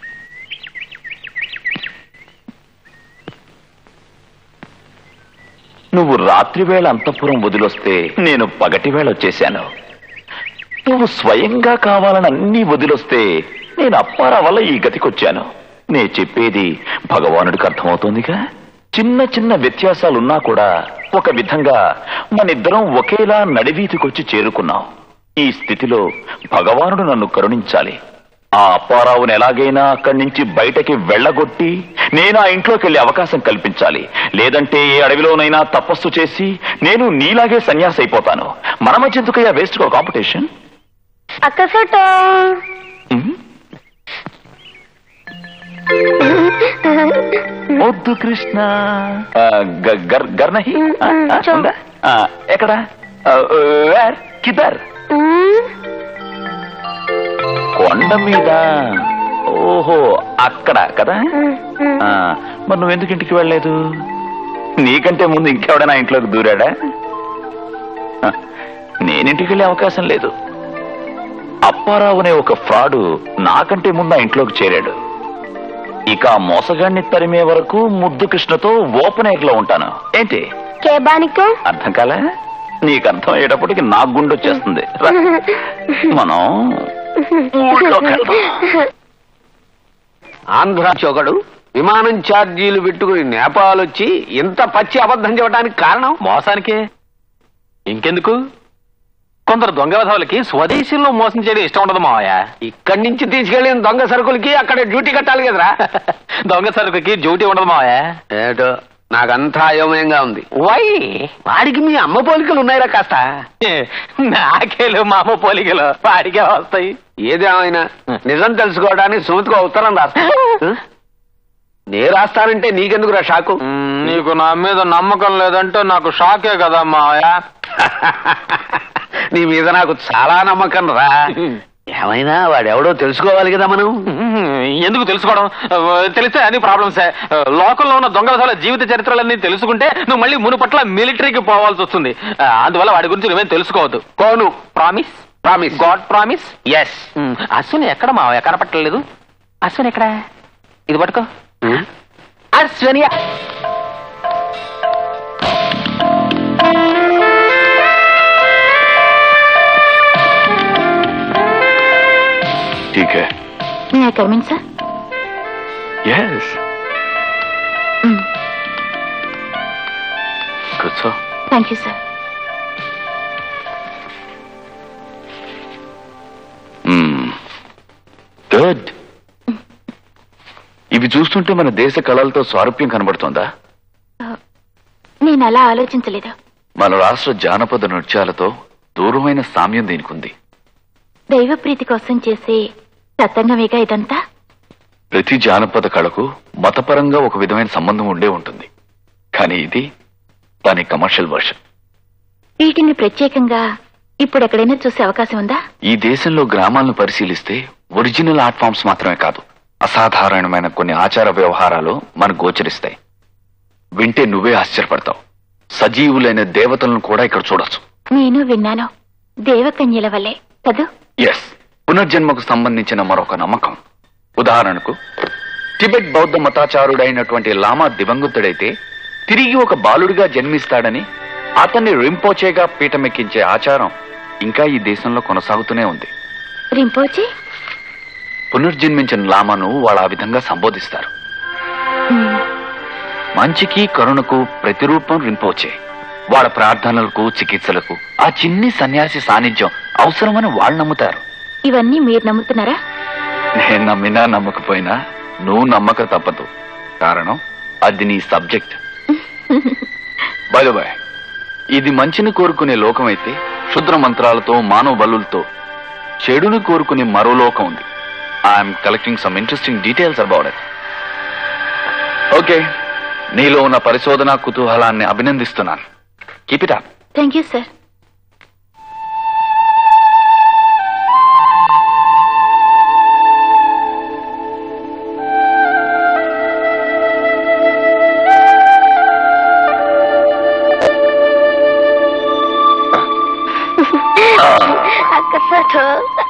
నువ్వు రాత్రివేళ అంతఃపురం వదిలొస్తే నేను పగటివేళ వచ్చేశాను నువ్వు స్వయంగా కావాలని అన్నీ వదిలొస్తే నేను అప్పారా వల్ల ఈ గతికొచ్చాను నే చెప్పేది భగవానుడికి అర్థమవుతోందిగా చిన్న చిన్న వ్యత్యాసాలున్నా కూడా ఒక విధంగా మనిద్దరం ఒకేలా నడివీధికొచ్చి చేరుకున్నాం ఈ స్థితిలో భగవానుడు నన్ను కరుణించాలి ఆ అప్పారావుని ఎలాగైనా అక్కడి నుంచి బయటకి వెళ్ళగొట్టి నేను ఆ ఇంట్లోకి వెళ్లే అవకాశం కల్పించాలి లేదంటే ఏ అడవిలోనైనా తపస్సు చేసి నేను నీలాగే సన్యాసి అయిపోతాను మన మధ్య ఎందుకయ్యా వేస్ట్ కాంపిటీషన్ అక్క ఫోటో వద్దు కృష్ణ ఆ, గ- గర్ గర్నహి ఆ, ఆ, చూ. ఉందా? ఆ, ఎక్కడ ఆ, వేర్ కిదర్ కొండ మీద ఓహో అక్కడ కదా ఆ, మరి నువ్వెందుకు ఇంటికి వెళ్ళలేదు నీకంటే ముందు ఇంకెవడైనా ఇంట్లోకి దూరాడా ఆ, నేనింటికి వెళ్ళే అవకాశం లేదు అప్పారావు అనే ఒక ఫ్రాడు నాకంటే ముందు ఆ ఇంట్లోకి చేరాడు ఇక ఆ మోసగాడిని తరిమే వరకు ముద్దు కృష్ణతో ఓపెన్ ఎయిర్ లో ఉంటాను ఏంటి కేబానికో అర్థం కాలే నీకు అర్థం అయ్యేటప్పటికి నాకు గుండె వచ్చేస్తుంది రా. మనం ఆంధ్ర చొగడు విమానం ఛార్జీలు పెట్టుకుని నేపాల్ వచ్చి ఇంత పచ్చి అబద్ధం చెప్పడానికి కారణం మోసానికే ఇంకెందుకు కొందరు దొంగ విధవులకి స్వదేశంలో మోసం చేయడం ఇష్టం ఉండదు మావయ్య ఇక్కడి నుంచి తీసుకెళ్లిన దొంగ సరుకులకి అక్కడ డ్యూటీ కట్టాలి కదరా దొంగ సరుకుకి డ్యూటీ ఉండదు మావయ్య ఏటో నాకంతా అయోమయంగా ఉంది వై వాడికి మీ అమ్మ పోలికలు ఉన్నాయిరా కాస్త నాకేలు మా అమ్మ పోలికలు వాడికే వస్తాయి ఏదేమైనా నిజం తెలుసుకోవడానికి సుమతికి ఉత్తరం రాస్తా నే రాస్తానంటే నీకెందుకు రా షాకు నీకు నా మీద నమ్మకం లేదంటే నాకు షాకే కదా మావయ్య నీ మీద నాకు చాలా నమ్మకం రా ఏమైనా వాడెవడో తెలుసుకోవాలి కదా మనం ఎందుకు తెలుసుకోవడం తెలిస్తే అన్ని ప్రాబ్లమ్సే లోకంలో ఉన్న దొంగల వాళ్ళ జీవిత చరిత్రలన్నీ తెలుసుకుంటే నువ్వు మళ్ళీ మునుపట్ల మిలిటరీకి పోవాల్సి వస్తుంది అందువల్ల వాడి గురించి నువ్వేం తెలుసుకోవద్దు కోను promise promise god promise yes Ashwini ఎక్కడ మావయ్య కనపట్టలేదు అశ్విని ఎక్కడ ఇది పట్టుకో అశ్విని ठीक है May I come in, sir? Yes కూర్చో Thank you, sir. గుడ్ ఇవి చూస్తుంటే మన దేశ కళలతో స్వారూప్యం కనబడుతోందా నేను అలా ఆలోచించలేదు మన రాష్ట్ర జానపద నృత్యాలతో దూరమైన సామ్యం దీనికుంది దైవ ప్రీతి కోసం చేసే సత్సంగమేగా ఇదంతా ప్రతి జానపద కళకు మతపరంగా ఒక విధమైన సంబంధం ఉండే ఉంటుంది కానీ ఇది దాని కమర్షియల్ వర్షన్ వీటిని ప్రత్యేకంగా ఇప్పుడు ఎక్కడైనా చూసే అవకాశం ఉందా ఈ దేశంలో గ్రామాలను పరిశీలిస్తే ఒరిజినల్ ఆర్ట్ ఫామ్స్ మాత్రమే కాదు అసాధారణమైన కొన్ని ఆచార వ్యవహారాలు మనకు గోచరిస్తాయి వింటే నువ్వే ఆశ్చర్యపడతావు సజీవులైన దేవతలను కూడా ఇక్కడ చూడొచ్చు నేను విన్నాను దేవకన్యల వల్లే కదూ ఎస్ పునర్జన్మకు సంబంధించిన మరొక నమ్మకం ఉదాహరణకు టిబెట్ బౌద్ధ మతాచారుడైనటువంటి లామా దివంగతుడైతే తిరిగి ఒక బాలుడిగా జన్మిస్తాడని అతన్ని రింపోచేగా పీఠమెక్కించే ఆచారం ఇంకా ఈ దేశంలో కొనసాగుతూనే ఉంది రింపోచి పునర్జన్మించిన లామాను వాళ్ళు ఆ విధంగా సంబోధిస్తారు మంచికి కరుణకు ప్రతిరూపం రింపోచే వాళ్ళ ప్రార్థనలకు చికిత్సలకు ఆ చిన్ని సన్యాసి సాన్నిధ్యం అవసరమని వాళ్ళు నమ్ముతారు ఇవన్నీ మీరు నమ్ముతున్నారా నేను నమ్మినా నమ్మకపోయినా నువ్వు నమ్మక తప్పదు కారణం అది నీ సబ్జెక్ట్ బాయ్ ఇది మంచిని కోరుకునే లోకం అయితే క్షుద్ర మంత్రాలతో మానవ బలులతో చెడుని కోరుకునే మరో లోకం ఉంది I'm collecting some interesting details about it okay నీలో ఉన్న పరిశోధన కుతూహలాన్ని అభినందిస్తున్నాను keep it up thank you sir అక్క ఫోటో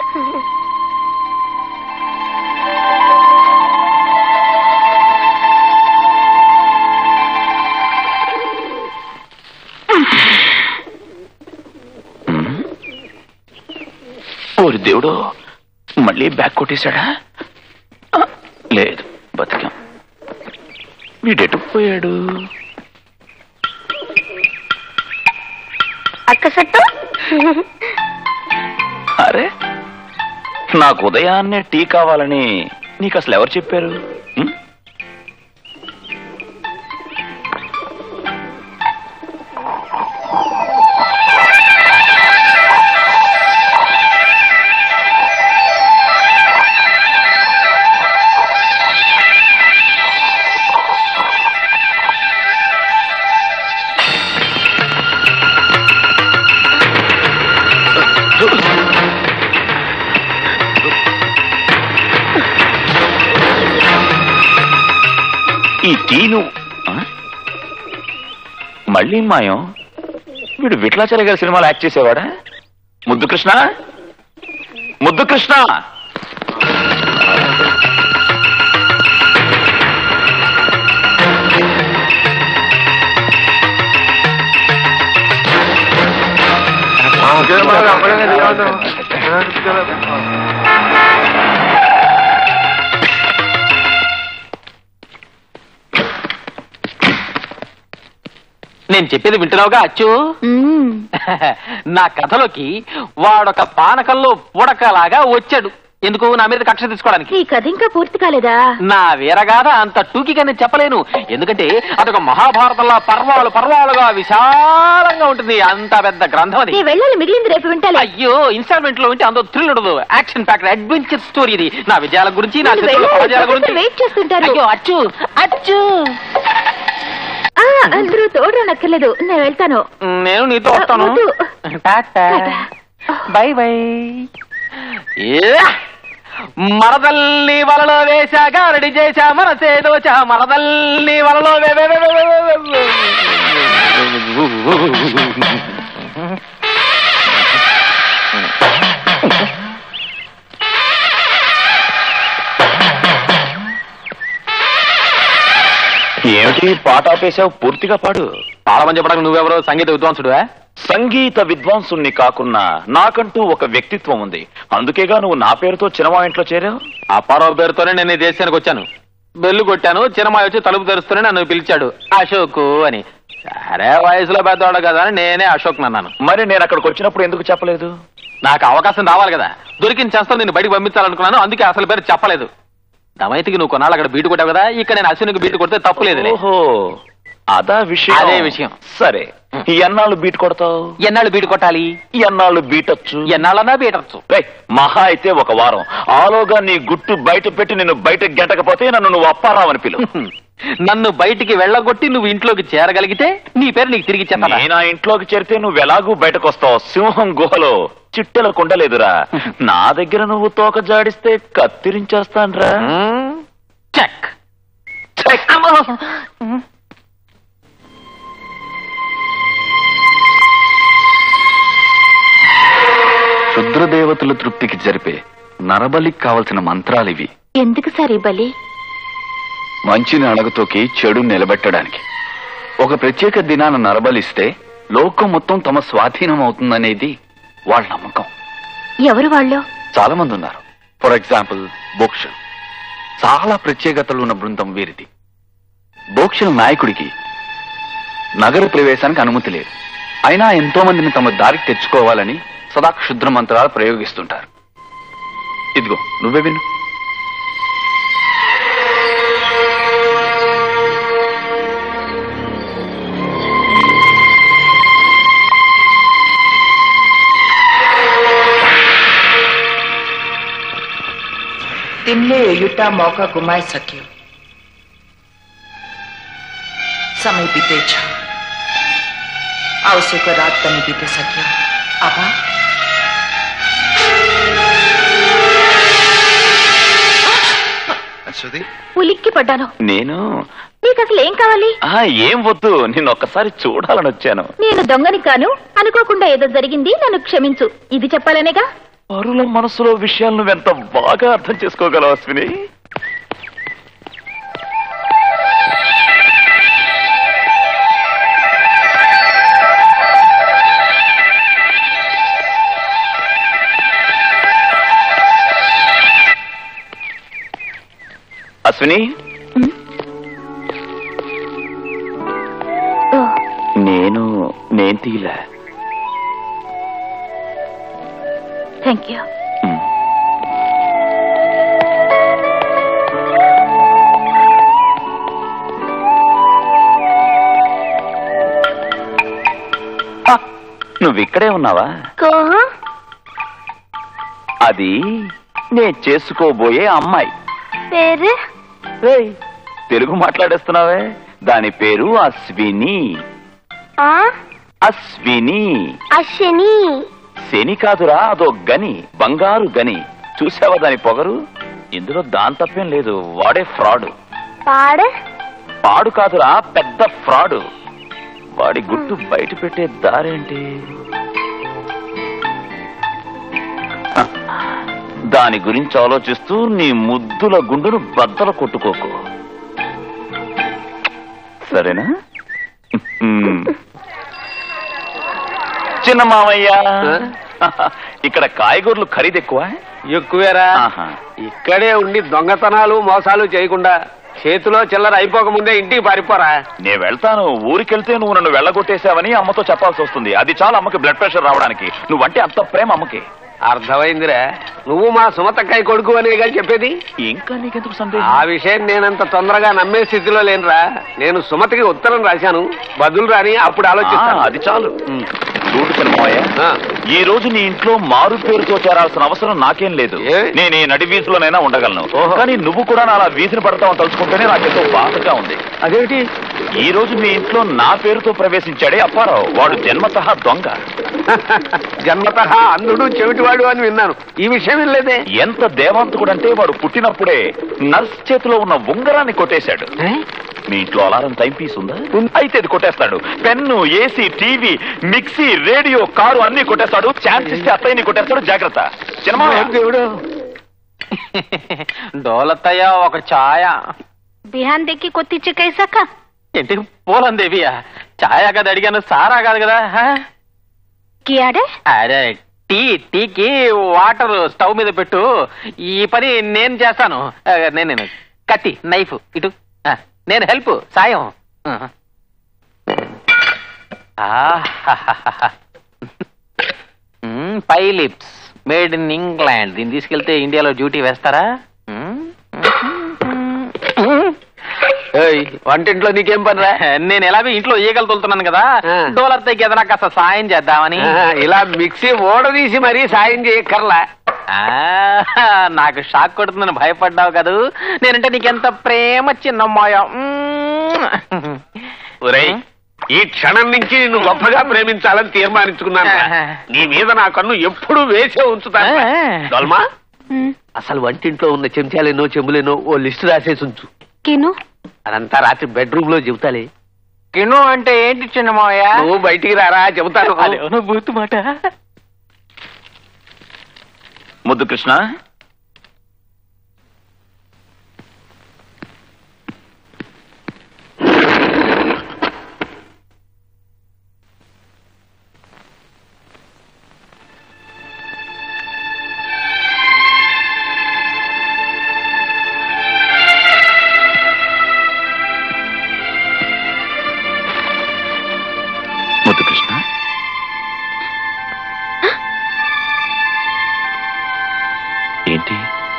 ఓరి దేవుడు మళ్ళీ బ్యాగ్ కొట్టేశాడా ఆ, లేదు బతికాం వీడెటు పోయాడు అక్క ఫోటో అరే నాకు ఉదయాన్నే టీ కావాలని నీకు అసలు ఎవరు చెప్పారు ఉం? ఈ టీను ఆ? మళ్ళీ మాయం వీడు విట్లాచార్య గారి సినిమాలో యాక్ట్ చేసేవాడా ముద్దు కృష్ణ ముద్దు Krishna Queda para la buena, digamos. నేను చెప్పేది వింటున్నావుగా అచ్చు నా కథలోకి వాడొక పానకంలో పుడకలాగా వచ్చాడు ఎందుకు నా మీద కక్ష తీసుకోవడానికి ఈ కథ ఇంకా పూర్తి కాలేదా నా వీరగాథ అంత టూకిగా నేను చెప్పలేను ఎందుకంటే అదొక మహాభారతంలో పర్వాలు పర్వాలుగా విశాలంగా ఉంటుంది అంత పెద్ద గ్రంథం అది నీ వెళ్ళాలి మిగిలింది రేపు వింటాలి అయ్యో ఇన్స్టాల్మెంట్ లో ఉంటే అందులో థ్రిల్ ఉండదు యాక్షన్ ప్యాక్డ్ అడ్వెంచర్ స్టోరీ ఇది నా విజయాల గురించి నా మీరు శత్రువుల వెళ్ళాలి, పరాజయాల గురించి వెయిట్ చేస్తుంటారు అయ్యో అచ్చు అచ్చు ఆ, అందరూ తోడు నక్కర్లేదు నేను వెళ్తాను నేను నీతో వస్తాను వద్దు. టాటా బై బై మరదల్ని వలలో వేశాగా రెడీ చేశా మనసేదోచా మరదల్ని వలలో వే- వే- వే- వే- వే- వే- వే- ఏమిటి పాట ఆపేశావు పూర్తిగా పాడు పాడమని చెప్పడానికి నువ్వెవరో సంగీత విద్వాంసుడువా సంగీత విద్వాంసుణ్ణి కాకున్నా నాకంటూ ఒక వ్యక్తిత్వం ఉంది అందుకేగా నువ్వు నా పేరుతో చిన్నమా ఇంట్లో చేరావు అప్పారావు పేరుతోనే నేను ఈ దేశానికి వచ్చాను బెల్లు కొట్టాను చిన్నమాయి వచ్చి తలుపు తెరుస్తూనే నన్ను పిలిచాడు అశోక్ అని సరే వయసులో పెద్దవాడు కదా అని నేనే అశోక్ అన్నాను మరి నేను అక్కడికి వచ్చినప్పుడు ఎందుకు చెప్పలేదు నాకు అవకాశం రావాలి కదా దొరికిన చేస్తా నేను బయటికి పంపించాలనుకున్నాను అందుకే అసలు పేరు చెప్పలేదు దమైతికి నువ్వు కొన్నాళ్ళు అక్కడ బీటు కొట్టావు కదా ఇక్కడ నేను అశ్వినికి బీటు కొడితే తప్పు లేదు ఓహో అదా విషయం అదే విషయం. సరే ఎన్నాళ్ళు బీట్ కొడతావు ఎన్నాళ్ళు బీటు కొట్టాలి ఎన్నాళ్ళు బీటొచ్చు ఎన్నాళ్ళన్నా బీటచ్చు రేయ్, మహా అయితే ఒక వారం ఆలోగా నీ గుట్టు బయట పెట్టి నిన్ను బయట గెంటకపోతే నన్ను నువ్వు అప్పారావని పిలు నన్ను బయటికి వెళ్ళగొట్టి నువ్వు ఇంట్లోకి చేరగలిగితే నీ పేరు నీకు తిరిగి చెప్పాలి నేను ఆ ఇంట్లోకి చేరితే నువ్వు ఎలాగూ బయటకు వస్తావు సింహం గుహలో చిట్టెల కుండలేదురా నా దగ్గర నువ్వు తోక జాడిస్తే కత్తిరించేస్తాన్రా చెక్ క్షుద్రదేవతల తృప్తికి జరిపే నరబలికి కావలసిన మంత్రాలివి ఎందుకు సార్ ఈ బలి మంచిని అడగతోకి చెడు నిలబెట్టడానికి ఒక ప్రత్యేక దినాన నరబలిస్తే లోకం మొత్తం తమ స్వాధీనం అవుతుందనేది వాళ్ళ నమ్మకం ఎవరు వాళ్ళు చాలా మంది ఉన్నారు ఫర్ ఎగ్జాంపుల్ బోక్షల్ చాలా ప్రత్యేకతలు ఉన్న బృందం వీరిది బోక్షల్ నాయకుడికి నగర ప్రవేశానికి అనుమతి లేదు అయినా ఎంతో మందిని తమ దారికి తెచ్చుకోవాలని సదా క్షుద్ర మంత్రాలు ప్రయోగిస్తుంటారు ఇదిగో నువ్వే విను તેમને યુટા મોકા ગુમાઈ શક્યો સમય બીતે છે આવશે તો રાત બની બીતે શક્યો આભા ఉలిక్కి పడ్డాను నేను నీకు అసలు ఏం కావాలి ఆ ఏం వద్దు నేను ఒక్కసారి చూడాలని వచ్చాను నేను దొంగని కాను అనుకోకుండా ఏదో జరిగింది నన్ను క్షమించు ఇది చెప్పాలనేగా పరుల మనసులో విషయాలు నువ్వెంత బాగా అర్థం చేసుకోగలవు అశ్విని అశ్విని నేను నేను తీయలే థ్యాంక్ యూ నువ్వు ఇక్కడే ఉన్నావా అది నేను చేసుకోబోయే అమ్మాయి పేరు తెలుగు మాట్లాడేస్తున్నావే దాని పేరు అశ్విని అశ్విని అశ్విని శని కాదురా అదో గని బంగారు గని చూసావా దాని పొగరు ఇందులో దాని తప్పేం లేదు వాడే ఫ్రాడ్ పాడ పాడు కాదురా పెద్ద ఫ్రాడ్ వాడి గుట్టు బయట పెట్టే దారేంటి హ, దాని గురించి ఆలోచిస్తూ నీ ముద్దుల గుండును బద్దలు కొట్టుకోకు సరేనా హ్మ్. చిన్న మామయ్య ఇక్కడ కాయగూరలు ఖరీదు ఎక్కువ ఎక్కువేరా ఇక్కడే ఉండి దొంగతనాలు మోసాలు చేయకుండా చేతిలో చిల్లర అయిపోక ముందే ఇంటికి పారిపోరా నేను వెళ్తాను ఊరికెళ్తే నువ్వు నన్ను వెళ్ళగొట్టేశావని అమ్మతో చెప్పాల్సి వస్తుంది అది చాలా అమ్మకి బ్లడ్ ప్రెషర్ రావడానికి నువ్వంటే అంత ప్రేమ అమ్మకి అర్థమైందిరా నువ్వు మా సుమతక్కాయ కొడుకు అనేగా చెప్పేది ఇంకా నీకెందుకు ఆ సందేహం విషయం నేనంత తొందరగా నమ్మే స్థితిలో లేనురా నేను సుమతికి ఉత్తరం రాశాను బదులు రాని అప్పుడు ఆలోచిస్తాను ఆ, అది చాలు చూడు చిన్నమావయ్య ఈ రోజు నీ ఇంట్లో మారు పేరుతో చేరాల్సిన అవసరం నాకేం లేదు నేను ఈ నడి వీధిలోనైనా ఉండగలను కానీ నువ్వు కూడా నా అలా వీధిని పడతావు తలుచుకుంటేనే నాకెంతో బాధగా ఉంది అదేమిటి ఈ రోజు మీ ఇంట్లో నా పేరుతో ప్రవేశించాడే అప్పారావు వాడు జన్మతః దొంగ జన్మతః అందుడు చెవిటివాడు అని విన్నాను ఈ విషయం వినలేదే ఎంత దేవాంతకుడంటే వాడు పుట్టినప్పుడే నర్స్ చేతిలో ఉన్న ఉంగరాన్ని కొట్టేశాడు మీ ఇంట్లో అలారం టైం పీస్ ఉందా అయితే ఇది కొట్టేస్తాడు pen AC TV mixie radio car అన్ని కొట్టేస్తాడు ఛాన్స్ ఇస్తే అత్తయ్యని కొట్టేస్తాడు జాగ్రత్త సినిమా దేవుడు డోలత్తయ్య ఒక ఛాయ బిహాన్ దెక్కి కొత్తిచ్చి కైసాక ఏంటి పోలందేవియా ఛాయ కదా అడిగాను సారా కాదు కదా హా? కియాడే అరే టీ టీకి వాటర్ స్టవ్ మీద పెట్టు ఈ పని నేను చేస్తాను ఆ, నేను నేను కత్తి నైఫ్ ఇటు ఆ, నేను హెల్ప్ సాయం ఆ. ఆహాహాహా. మ్మ్, Philips made in England దీన్ని తీసుకెళ్తే ఇండియాలో డ్యూటీ వేస్తారా మ్మ్? ఏయ్, వంటింట్లో నీకేం పనిరా నేను ఎలాగో ఇంట్లో ఈగలు తోలుతున్నాను కదా డోలర్ తగ్గి ఏదైనా కాస్త సాయం చేద్దామని ఆ, ఇలా మిక్సీ ఓడదీసి మరీ సాయం చేయక్కర్లా ఆ, నాకు షాక్ కొడుతుందని భయపడ్డావు కదూ నేనంటే నీకెంత ప్రేమ చిన్నమ్మాయ ఒరేయ్ ఈ క్షణం నుంచి నిన్ను గొప్పగా ప్రేమించాలని తీర్మానించుకున్నాను నీ మీద నా కన్ను ఎప్పుడు వేసే ఉంచుతాను డోల్మా అసలు వంటింట్లో ఉన్న చెంచాలేనో చెంబులేనో ఓ లిస్టు రాసేసి ఉంచు కిను అదంతా రాత్రి బెడ్రూమ్ లో చెబుతాలే కిను అంటే ఏంటి చిన్నమాయ నువ్వు బయటికి రారా చెబుతాను అదేమో బూతు మాట ముద్దు కృష్ణ ముద్దు కృష్ణ ఏంటి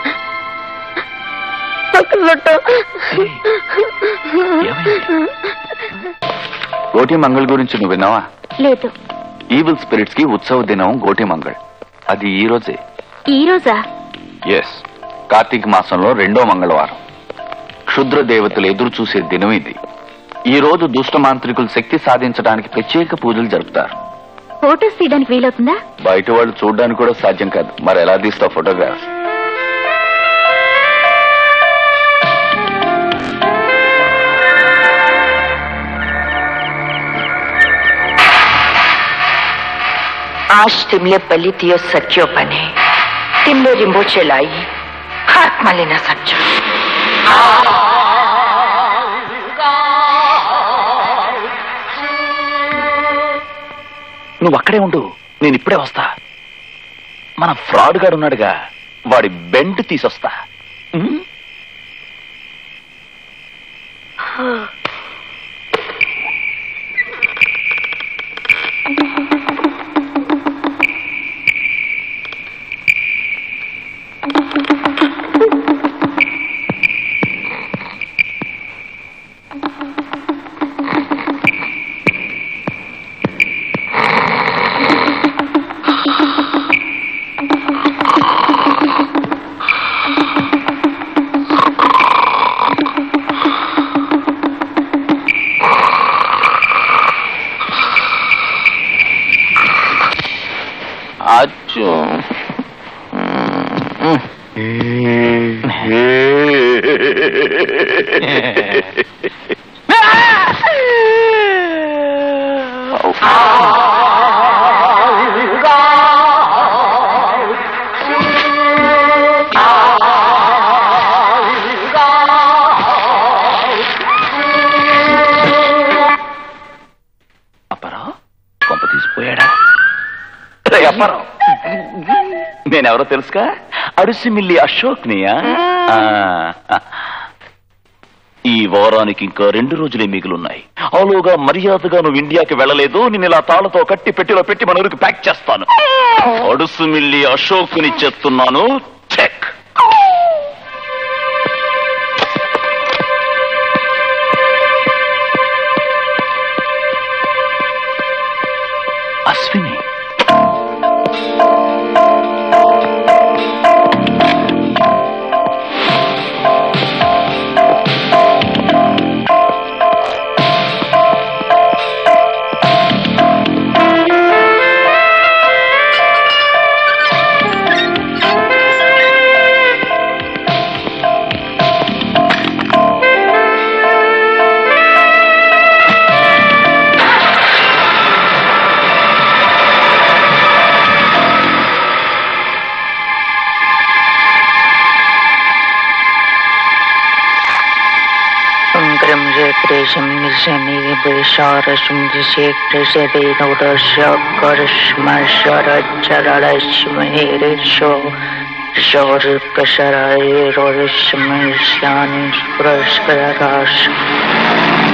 గోటి మంగళ్ గురించి నువ్వు విన్నావా లేదు ఈవిల్ స్పిరిట్స్ కి ఉత్సవ దినం గోటి మంగళ్ అది ఈ రోజే ఈ రోజా ఎస్ కార్తీక మాసంలో రెండో మంగళవారం క్షుద్ర దేవతలు ఎదురు చూసే దినం ఇది ఈ రోజు దుష్ట మాంత్రికులు శక్తి సాధించడానికి ప్రత్యేక పూజలు జరుపుతారు ఫోటోస్ తీయడానికి వీలవుతుందా బయట వాళ్ళు చూడడానికి కూడా సాధ్యం కాదు మరి ఎలా తీస్తావు ఫోటోగ్రాఫ్ आज तिमले पलितियो सच्चो बने तिमले रिंबो चलाई हाथ में लेना सच्चो నువ్వు అక్కడే ఉండు నేను ఇప్పుడే వస్తా మన ఫ్రాడ్ గాడు ఉన్నాడుగా వాడి బెండ్ తీసొస్తా ఉమ్? అచ్చు అప్పారావు కొంప తీసిపోయాడా రే అప్పారావు నేనెవరో తెలుసుగా అడుసిమిల్లి అశోక్ నియా వారానికి ఇంకా రెండు రోజులే మిగులున్నాయి ఆలోగా మర్యాదగా నువ్వు ఇండియాకి వెళ్ళలేదు నేను ఇలా తాళతో కట్టి పెట్టిలో పెట్టి మన ఊరికి ప్యాక్ చేస్తాను అడుసు మిల్లి అశోక్ని చెప్తున్నాను check Ashwini Ungram Rekresham Nishani Bisharashum Shekreshade Nodasha Karashmashara Chararashmahirisho Shor Kasharai Rodashmashani Prashkarash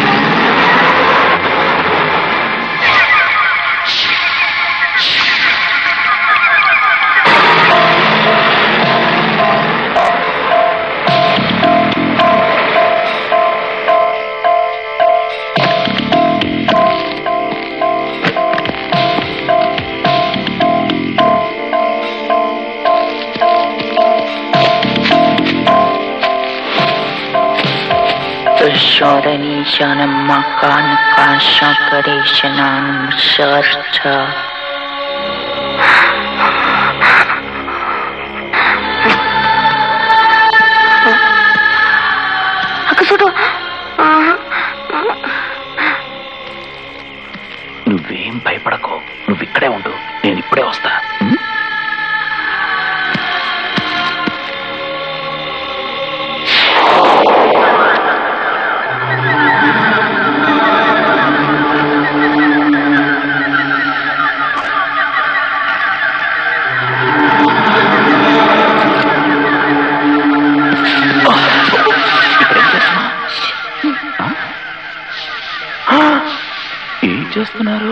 Shodanishanam Makan Kashankarishanam Sharcha అక్క చూడు నువ్వేం భయపడకు నువ్వు ఇక్కడే ఉండు నేను ఇప్పుడే వస్తా ఉం? ఏం చేస్తున్నారు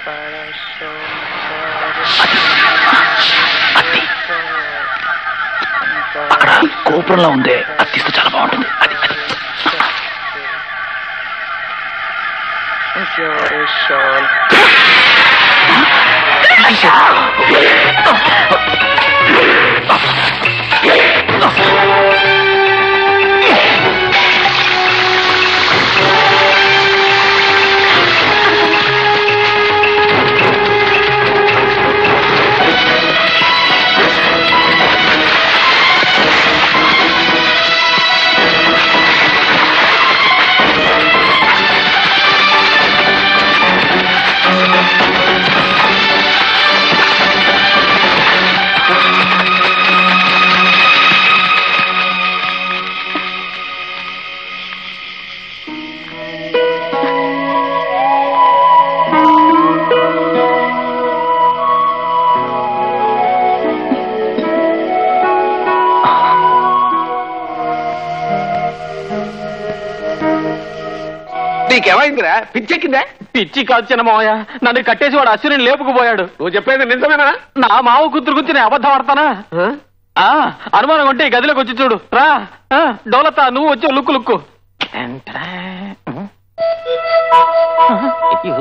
అత్తి. అక్కడ గోపురంలో ఉందే అది తీస్తే చాలా బాగుంటుంది అది అది నీకేమైందిరా పిచ్చెక్కిందా పిచ్చి కాదు చిన్న మావయ్య నన్ను కట్టేసి వాడు అశ్విని లేపుకుపోయాడు నువ్వు చెప్పేది నిజమేనా నా మావ కూతురు గురించి నేను అబద్ధం ఆడతానా ఆ, అనుమానం ఉంటే ఈ గదిలోకి వచ్చి చూడు రా ఆ, డోలతా నువ్వు వచ్చి లుక్కు లుక్కు ఎంటరా. అయ్యో.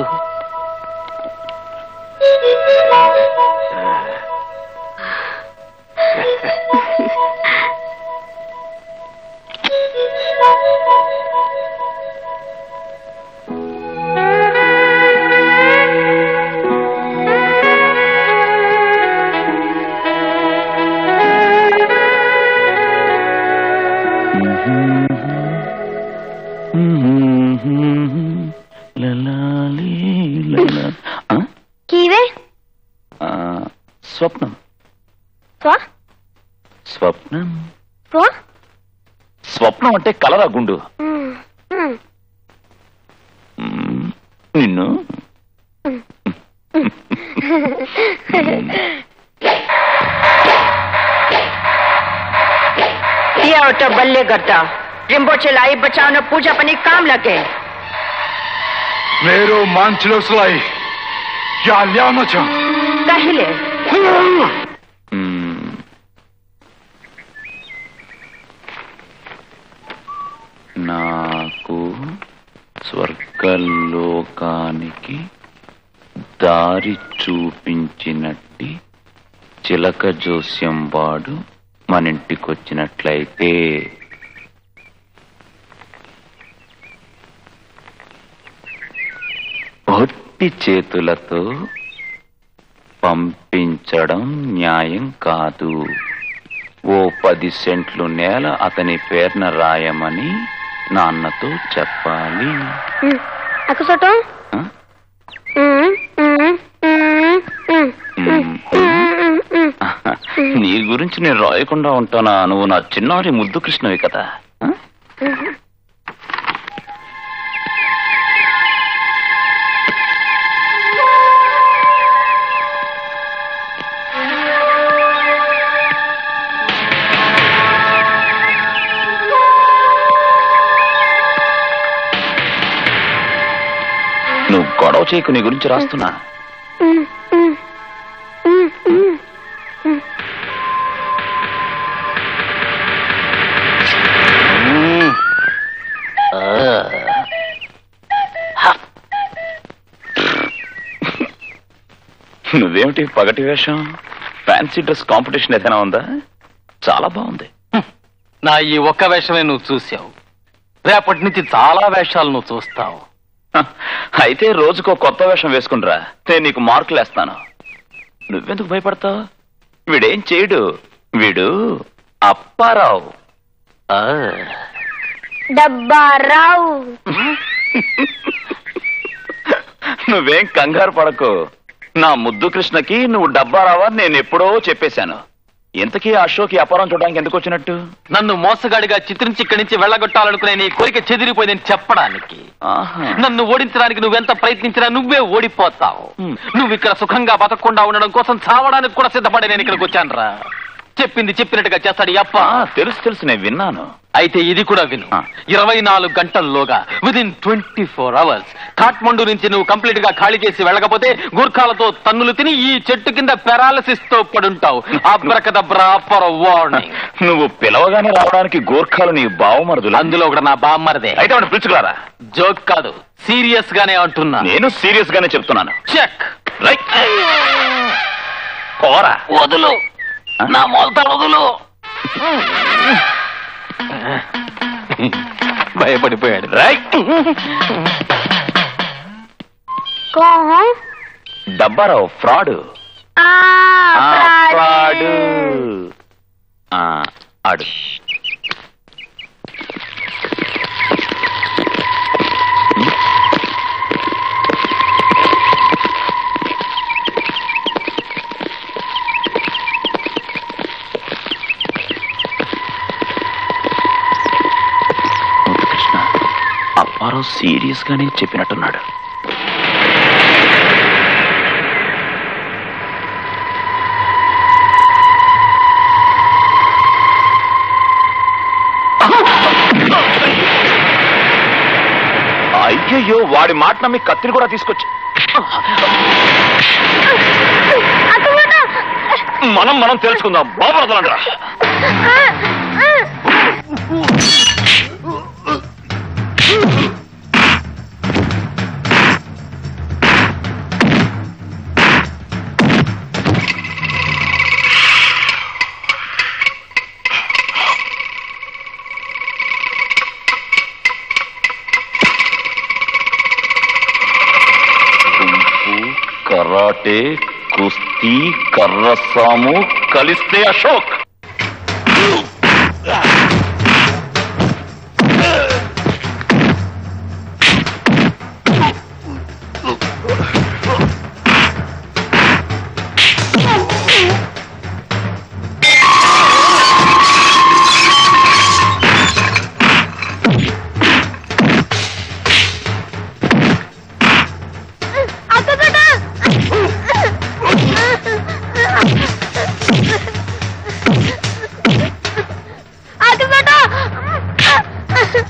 కీవే ఆ, స్వప్నం స్వ స్వప్నం స్వ స్వప్నం అంటే కలరా గుండు మ్, మ్. మ్మ్. నిన్ను दिया बेटा बल्ले करता रिम्बोचे लाई बचाओ न पूजा पनी काम लगे मेरो मान्छेलो सलाई या ल्याउन छ कहिले మ్మ్. నాకు స్వర్గలోకానికి దారి చూపించినట్టి చిలక జోస్యం వాడు మన ఇంటికొచ్చినట్లయితే ఒట్టి చేతులతో పంపించడం న్యాయం కాదు ఓ పది సెంట్లు నేల అతని పేరున రాయమని నాన్నతో చెప్పాలి Aku soto? Hah? Hmm, hmm, hmm, hmm. మ్మ్. నీ గురించి నేను రాయకుండా ఉంటానా నువ్వు నా చిన్నారి ముద్దు కృష్ణవి కదా ఆ? నువ్వు గొడవ చేయకు నీ గురించి రాస్తున్నా మ్మ్. ఆ. హ. నువ్వేమిటి పగటి వేషం ఫ్యాన్సీ డ్రెస్ కాంపిటీషన్ ఏదైనా ఉందా చాలా బాగుంది నా ఈ ఒక్క వేషమే నువ్వు చూసావు రేపటి నుంచి చాలా వేషాలు నువ్వు చూస్తావు హ, అయితే రోజుకో కొత్త వేషం వేసుకుంట్రా నేను నీకు మార్కులు వేస్తాను నువ్వెందుకు భయపడతావు వీడేం చేయడు వీడు అప్పారావు ఆ. డబ్బారావు నువ్వేం కంగారు పడకు నా ముద్దు కృష్ణకి నువ్వు డబ్బా రావా నేను ఎప్పుడో చెప్పేశాను ఇంతకీ ఆ షోకి అపారం చూడడానికి ఎందుకు వచ్చినట్టు నన్ను మోసగాడిగా చిత్రించి ఇక్కడి నుంచి వెళ్ళగొట్టాలనుకునే నీ కోరిక చెదిరిపోయిందని చెప్పడానికి ఆహా. నన్ను ఓడించడానికి నువ్వెంత ప్రయత్నించినా నువ్వే ఓడిపోతావు నువ్వు ఇక్కడ సుఖంగా బతకకుండా ఉండడం కోసం చావడానికి కూడా సిద్ధపడి నేను ఇక్కడికి వచ్చానురా చెప్పింది చెప్పినట్టుగా చేస్తాడు ఈ అప్ప ఆ, తెలుసు తెలుసు నేను విన్నాను అయితే ఇది కూడా విను ఇరవై నాలుగు గంటల్లోగా within twenty four hours Kathmandu నుంచి నువ్వు కంప్లీట్ గా ఖాళీ చేసి వెళ్ళకపోతే గుర్ఖాలతో తన్నులు తిని ఈ చెట్టు కింద పెరాలసిస్ తో పడుంటావు అబ్రకదబ్రా ఫర్ వార్నింగ్ నువ్వు పిలవగానే రావడానికి గోర్ఖాలు నీ బావమరుదులు అందులో కూడా నా బామ్మరిదే అయితే వాడిని పిలుచుకురారా జోక్ కాదు సీరియస్ గానే అంటున్నా నేను సీరియస్ గానే చెప్తున్నాను చెక్ రైట్ కోరా వదులు నా మొలత వదులు భయపడిపోయాడు రైట్ कौन డబ్బారావు ఫ్రాడ్ आ ఫ్రాడ్ ఆడు ముద్దు కృష్ణ అప్పారావు సీరియస్ గానే చెప్పినట్టున్నాడు అయ్యయ్యో వాడి మాట నమ్మి కత్తిని కూడా తీసుకొచ్చి మనం మనం తెలుసుకుందాం బాబరదలండ్రా కుంఫు కరాటే కుస్తీ కర్రసాము కలిస్తే అశోక్ Aku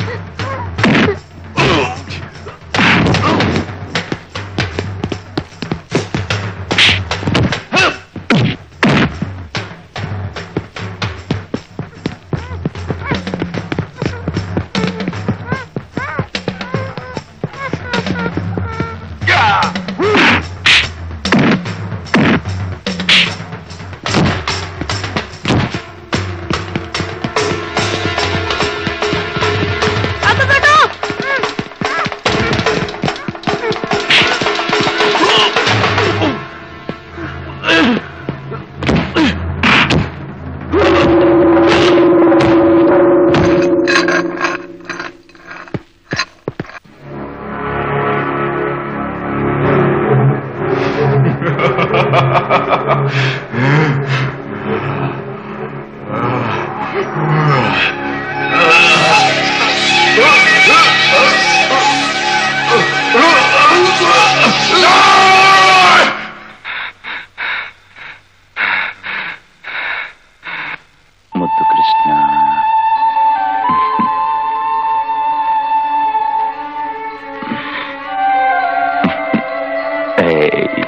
ముద్దు కృష్ణ ఏయ్.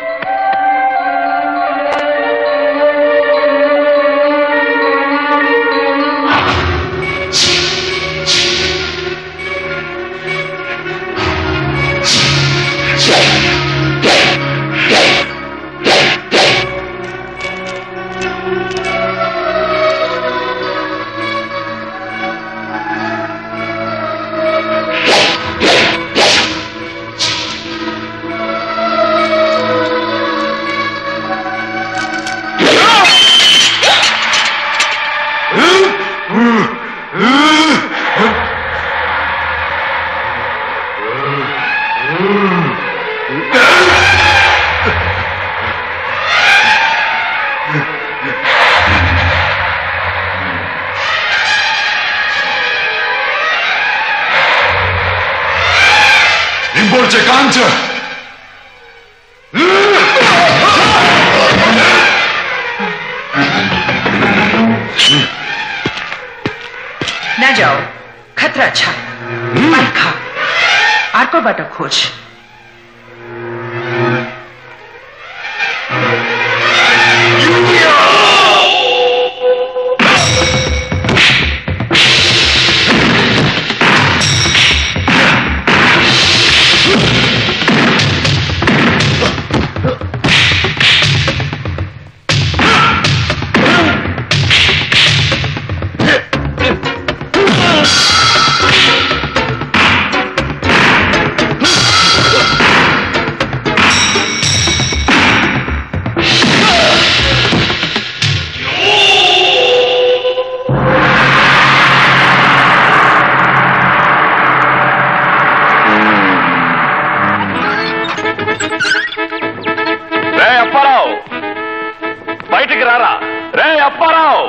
Rimborce cancer! न जाओ खतरा अच्छा मत खा आको बाटो खोज రే అప్పారావు బయటికి రారా రే అప్పారావు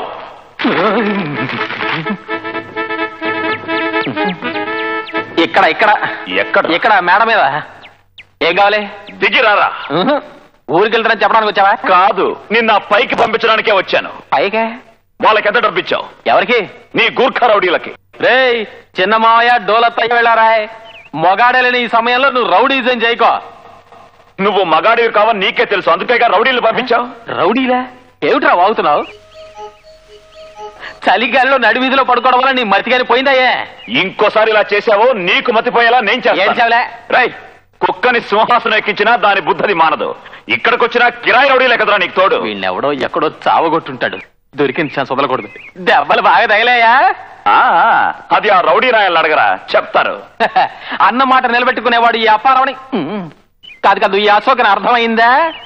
ఇక్కడ ఇక్కడ ఎక్కడ ఇక్కడ మేడ మీద ఏం కావాలి దిగి రారా ఊరికి వెళ్తానని చెప్పడానికి వచ్చావా కాదు నిన్న పైకి పంపించడానికే వచ్చాను పైకే వాళ్ళకి ఎంత డబ్బు ఇచ్చావు ఎవరికి నీ గూర్ఖా రౌడీలకి రేయ్ చిన్న మావయ్య డోలత్తయ్య వెళ్ళారాయ్ మొగాడలేని ఈ సమయంలో నువ్వు రౌడీజం చేయకో నువ్వు మగాడివి కావని నీకే తెలుసు అందుకేగా రౌడీలు పంపించావు రౌడీలా ఏమిట్రా వాగుతున్నావు చలిగాలిలో నడివీధిలో పడుకోవడం వల్ల నీ మతిగాని పోయిందయ్యే ఇంకోసారి ఇలా చేసావో నీకు మతిపోయేలా నేను ఏం చేస్తాను చేయలే? రై కుక్కని సింహాసనం ఎక్కించినా దాని బుద్ధది మానదు ఇక్కడికొచ్చినా కిరాయి రౌడీలే కదరా నీకు తోడు వీళ్ళెవడో ఎక్కడో చావగొట్టుంటాడు దొరికిన ఛాన్స్ వదలకూడదు దెబ్బలు బాగా తగిలాయా ఆ, అది ఆ రౌడీ రాయల్ని అడగరా చెప్తారు అన్న మాట నిలబెట్టుకునేవాడు ఈ అప్పారావుని ఉమ్. కాదు కాదు ఈ అశోకని అర్థమైందా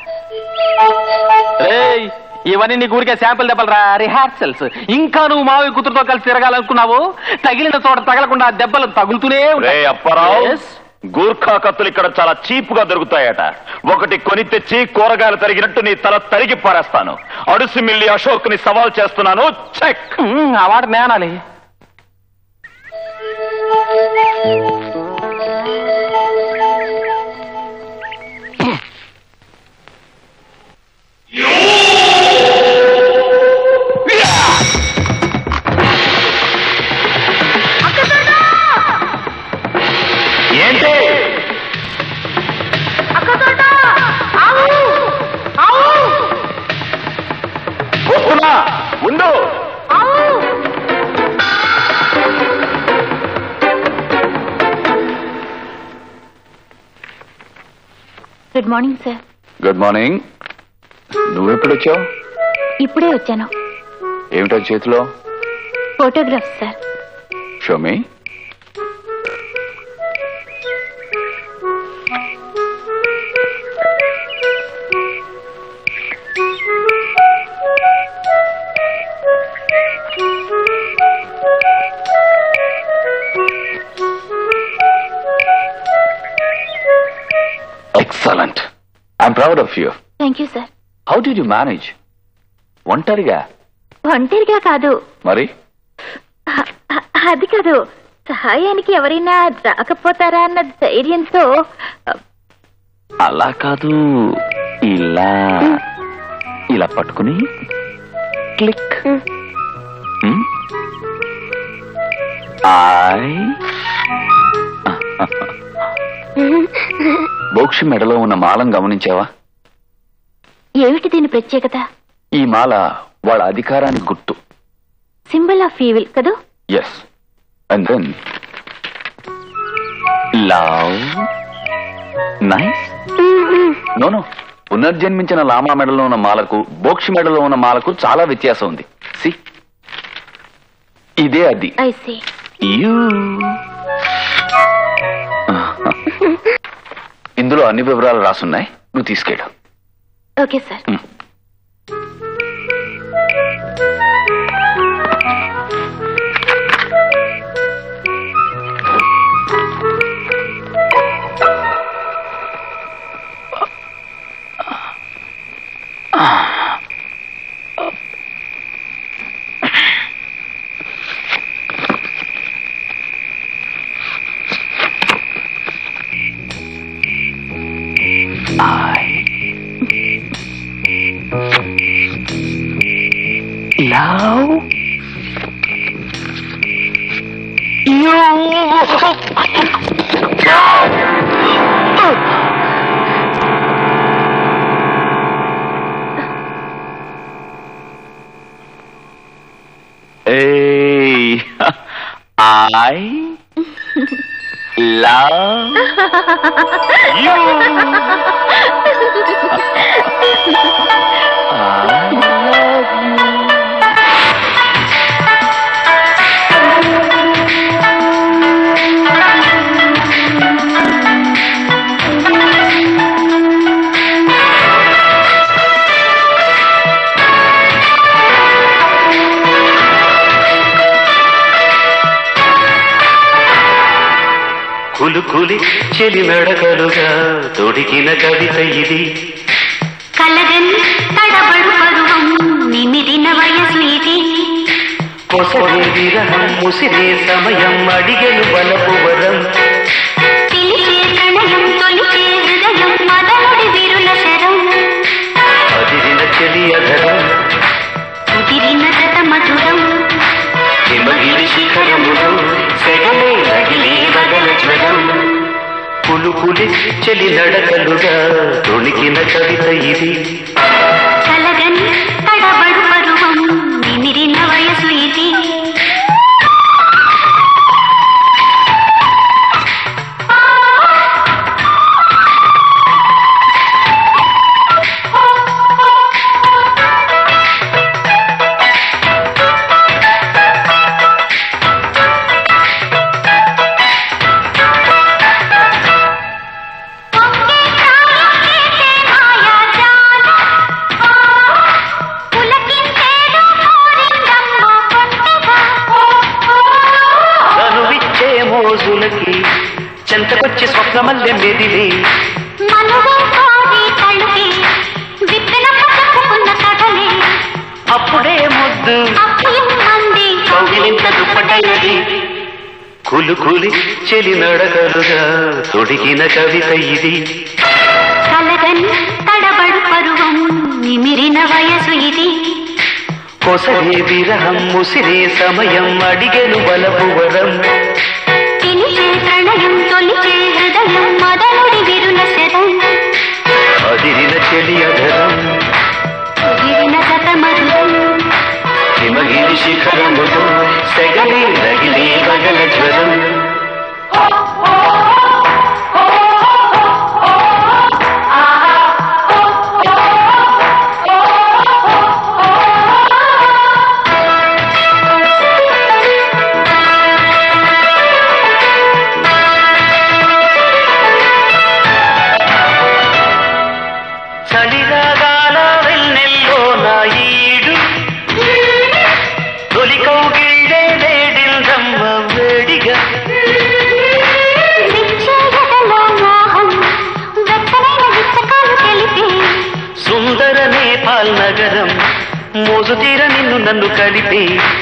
రేయ్ ఇవన్నీ నీ ఊరికే శాంపుల్ దెబ్బలరా రిహార్సల్స్ ఇంకా నువ్వు మావి కూతురుతో కలిసి తిరగాలనుకున్నావు తగిలిన చోట తగలకుండా దెబ్బలు తగులుతూనే రే ఉంటాయి. అప్పారావు Yes. గూర్ఖా కత్తులు ఇక్కడ చాలా చీప్ గా దొరుకుతాయట ఒకటి కొని తెచ్చి కూరగాయలు తరిగినట్టు నీ తల తరిగి పారేస్తాను అడుసు మిల్లి అశోక్ ని సవాల్ చేస్తున్నాను చెక్ ఉమ్, ఆ మాట నేనాలి good morning sir good morning నువ్వెప్పుడు వచ్చావు ఇప్పుడే వచ్చాను ఏమిటో చేతిలో photograph sir show me excellent I'm proud of you thank you sir how do you manage ఒంటరిగా ఒంటరిగా కాదు మరి అ- అ- అది కాదు సహాయానికి ఎవరైనా రాకపోతారా అన్న ధైర్యంతో అలా కాదు ఇలా ఇలా పట్టుకుని క్లిక్ హ్మ్? ఐ బోక్షి మెడలో ఉన్న మాలం గమనించావా ఏమిటి దీని ప్రత్యేకత ఈ మాల వాళ్ళ అధికారానికి గుర్తు సింబల్ ఆఫ్ ఈవిల్ కదూ yes and then love nice no no పునర్జన్మించిన లామా మెడలో ఉన్న మాలకు బోక్షి మెడలో ఉన్న మాలకు చాలా వ్యత్యాసం ఉంది సి ఇదే అది ఐ సీ యూ ఇందులో అన్ని వివరాలు రాసున్నాయి నువ్వు తీసుకెళ్ళు okay sir love Hey, I love కులుకులి చెలి నడకలుగా తొడిగిన కవిత ఇది కలగని తడబడు పరువం నిమిరిన వయసు ఇది కొసరే విరహం ముసిరే సమయం అడిగెను బలపు వరం పిలిచే ప్రణయం తొలిచే హృదయం మదనుడి విరుల శరం అదిరిన చెలి అధరం కుదిరిన గత మధురం హిమగిరి శిఖరములు సెగలే నగిలే వగల జ్వరం కులుకులి చెలి నడకలుగా తొణికిన కవిత ఇది కలగని తడబడు పరువం నిమిరిన వయసు ఇది తనువిచ్చే మోజులకి చెంతకొచ్చి స్వప్నమల్లె మెదిలి మనువే కోరి తలుపి విత్తనమ్మ చెప్పుకున్న కథలే అప్పుడే ముద్దు అభయం మంది కౌగిలింత దుప్పటైనది కులుకులి చెలి నడకలుగా తొడిగిన కవిత ఇది కలగని తడబడు పరువం నిమిరిన వయసు ఇది కొసరే విరహం ముసిరే సమయం అడిగెను బలపు వరం పిలిచే ప్రణయం తొలిచే హృదయం మదనుడి విరుల శరం అదిరిన చెలి అధరం కుదిరిన గత మధురం హిమగిరి శిఖరములు సెగలి రగిలి వగల జ్వరం ఆ మోజు తీర నిన్ను నన్ను కలిపే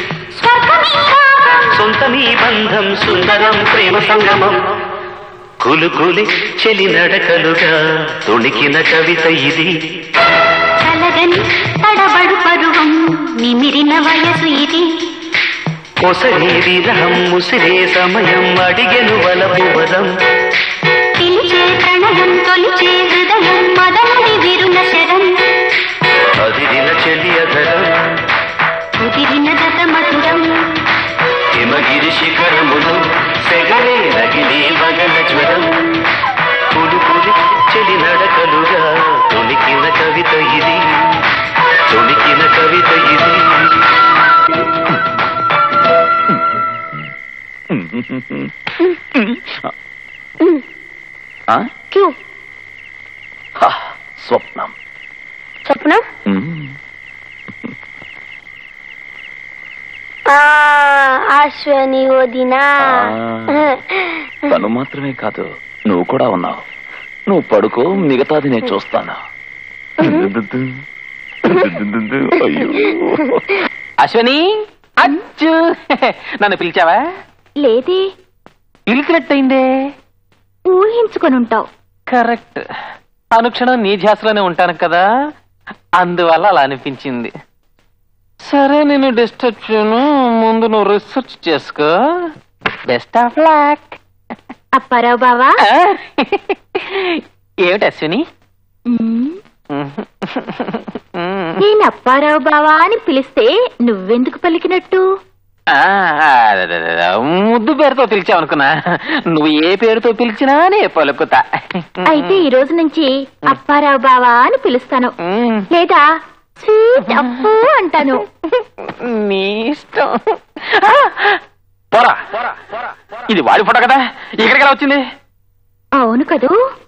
సొంతమీ బంధం సుందరం ప్రేమ సంగమం కులుకులి చెలి నడకలుగా తొణికిన కవిత ఇది కలగని తడబడు పరువం నిమిరిన వయసు ఇది కొసరే విరహం ముసిరే సమయం అడిగెను వలపు వదం పిలిచే ప్రణయం తొలిచే హృదయం మదనుడి విరుల శరం అదిరిన చెలి అధరం కుదిరిన దత మధురం హిమగిరి శిఖరములు సెగలే రగిలే వగల జ్వరం పులుపులి చెలి నడకలుగా తొలికిన కవిత ఇది తొలికిన కవిత ఇది ఆ? హ, స్వప్నం చెప్పనా మ్మ్. ఆ, అశ్వని వదినా తను మాత్రమే కాదు నువ్వు కూడా ఉన్నావు నువ్వు పడుకో మిగతాది నేను చూస్తాను అయ్యో అశ్వని అచ్చు నన్ను పిలిచావా లేదే పిలిచినట్టయిందే ఊహించుకొని ఉంటావు కరెక్ట్ అనుక్షణం నీ ధ్యాసలోనే ఉంటాను కదా అందువల్ల అలా అనిపించింది సరే నేను డిస్టర్బ్ చేయను ముందు నువ్వు రీసెర్చ్ చేసుకో బెస్ట్ ఆఫ్ లక్ అప్పారావు బావా ఏమిటి అశ్విని నేను అప్పారావు బావా అని పిలిస్తే నువ్వెందుకు పలికినట్టు ఆ, అదదదద, ముద్దు పేరుతో పిలిచావనుకున్నా నువ్వు ఏ పేరుతో పిలిచినా నే పలుకుతా అయితే ఈ రోజు నుంచి అప్పారావు బావా అని పిలుస్తాను లేదా స్వీట్ అప్పు అంటాను నీ ఇష్టం పోరా ఇది వాడి ఫోటో కదా ఇక్కడికి ఎలా వచ్చింది అవును కదూ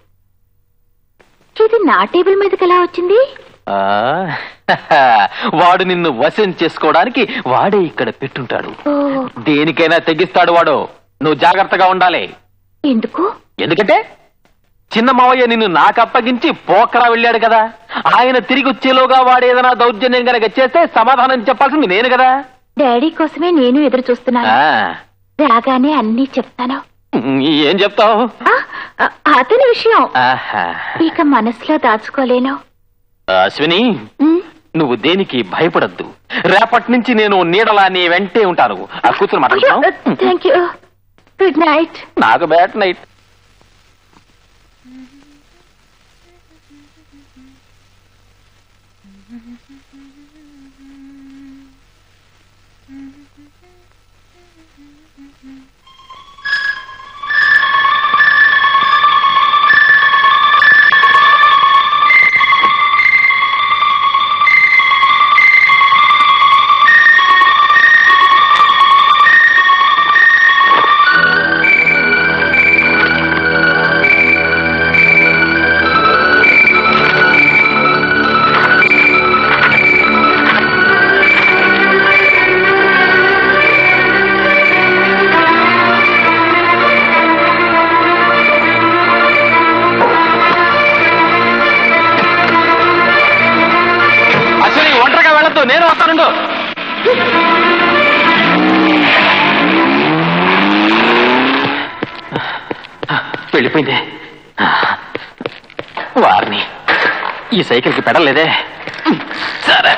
ఇది నా టేబుల్ మీదకి ఎలా వచ్చింది ఆ, వాడు నిన్ను వశం చేసుకోవడానికి వాడే ఇక్కడ పెట్టుంటాడు ఓ, దేనికైనా తెగిస్తాడు వాడు నువ్వు జాగ్రత్తగా ఉండాలి ఎందుకు ఎందుకంటే చిన్న మావయ్య నిన్ను నాకు అప్పగించి పోకరా వెళ్ళాడు కదా ఆయన తిరిగి వచ్చేలోగా వాడు ఏదైనా దౌర్జన్యం గనక చేస్తే సమాధానం చెప్పాల్సింది నేను కదా డాడీ కోసమే నేను ఎదురు చూస్తున్నాను ఆ, రాగానే అన్నీ చెప్తాను ఏం చెప్తావు అ- అతని విషయం ఆహా. ఇక మనసులో దాచుకోలేను అశ్విని నువ్వు దేనికి భయపడద్దు రేపటి నుంచి నేను నీడలా నీ వెంటే ఉంటాను ఆ కూతురు మాట్లాడుతున్నావు థ్యాంక్ యూ గుడ్ నైట్ నాకు బ్యాట్ నైట్ అశ్విని ఒంటరిగా వెళ్ళొద్దు నేను వస్తానుండు వెళ్ళిపోయింది వారిని ఈ సైకిల్కి పెడలేదే సరే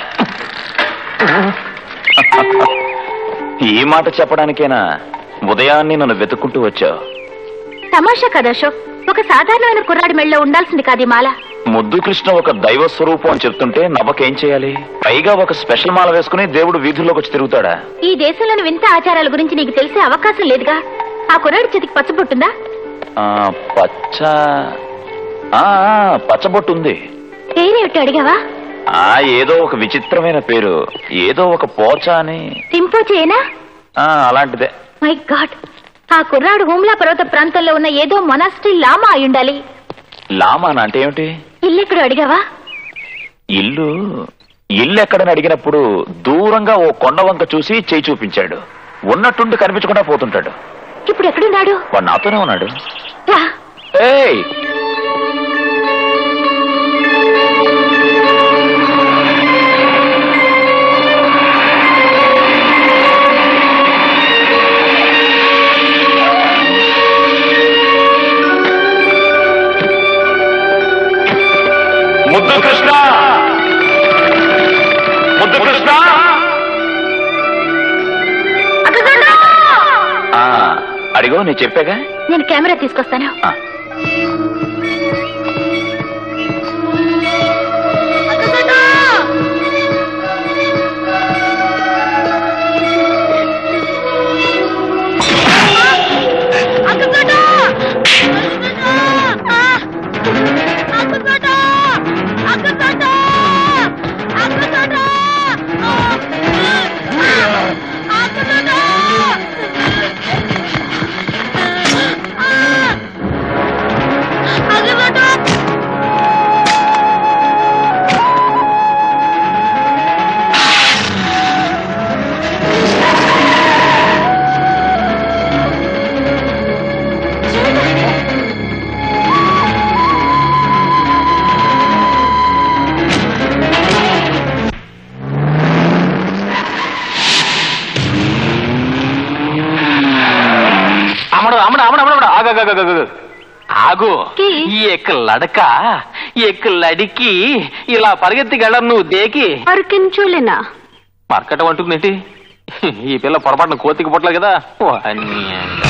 ఈ మాట చెప్పడానికేనా ఉదయాన్నే నన్ను వెతుక్కుంటూ వచ్చావు తమాషా కదా అశోక్ ఒక సాధారణమైన కుర్రాడి మెళ్ళలో ఉండాల్సింది కాదు ఈ మాల ముద్దు కృష్ణ ఒక దైవ స్వరూపం అని చెప్తుంటే నవ్వకేం చేయాలి పైగా ఒక స్పెషల్ మాల వేసుకుని దేవుడు వీధుల్లోకి వచ్చి తిరుగుతాడా ఈ దేశంలోని వింత ఆచారాల గురించి నీకు తెలిసే అవకాశం లేదుగా ఆ కుర్రాడి చేతికి పచ్చబొట్టుందా ఆ, పచ్చ ఆ, ఆ, పచ్చబొట్టు ఉంది పేరేమిటి అడిగావా ఆ ఏదో ఒక విచిత్రమైన పేరు ఏదో ఒక పోచ అని సింపో చేయనా ఆ, అలాంటిదే మై గాడ్ ఆ కుర్రాడు హుమ్లా పర్వత ప్రాంతంలో ఉన్న ఏదో మొనాస్ట్రీ లామా అయి ఉండాలి లామానా అంటే ఏమిటి ఇల్లెక్కడు అడిగావా ఇల్లు ఇల్లు ఎక్కడని అడిగినప్పుడు దూరంగా ఓ కొండ వంక చూసి చేయి చూపించాడు ఉన్నట్టుండి కనిపించకుండా పోతుంటాడు ఇప్పుడు ఎక్కడున్నాడు వాడు నాతోనే ఉన్నాడు రా ఏయ్ ముద్దు కృష్ణ ముద్దు కృష్ణ ఆ, అడిగో నేను చెప్పాగా నేను కెమెరా తీసుకొస్తాను ఆ. అమ్మడు అమ్మడు అమ్మడు అమ్మడు ఆగు ఆగు, ఆగు, ఆగు. ఆగు ఈ ఎక్క లడక ఎక్క లడికి ఇలా పరిగెత్తికెళ్ళను నువ్వు దేకి పరికించులేనా మర్కటం అంటుకునేటి ఈ పిల్ల పొరపాటున కోతికి పుట్టలేదు కదా ఓ, అన్నీ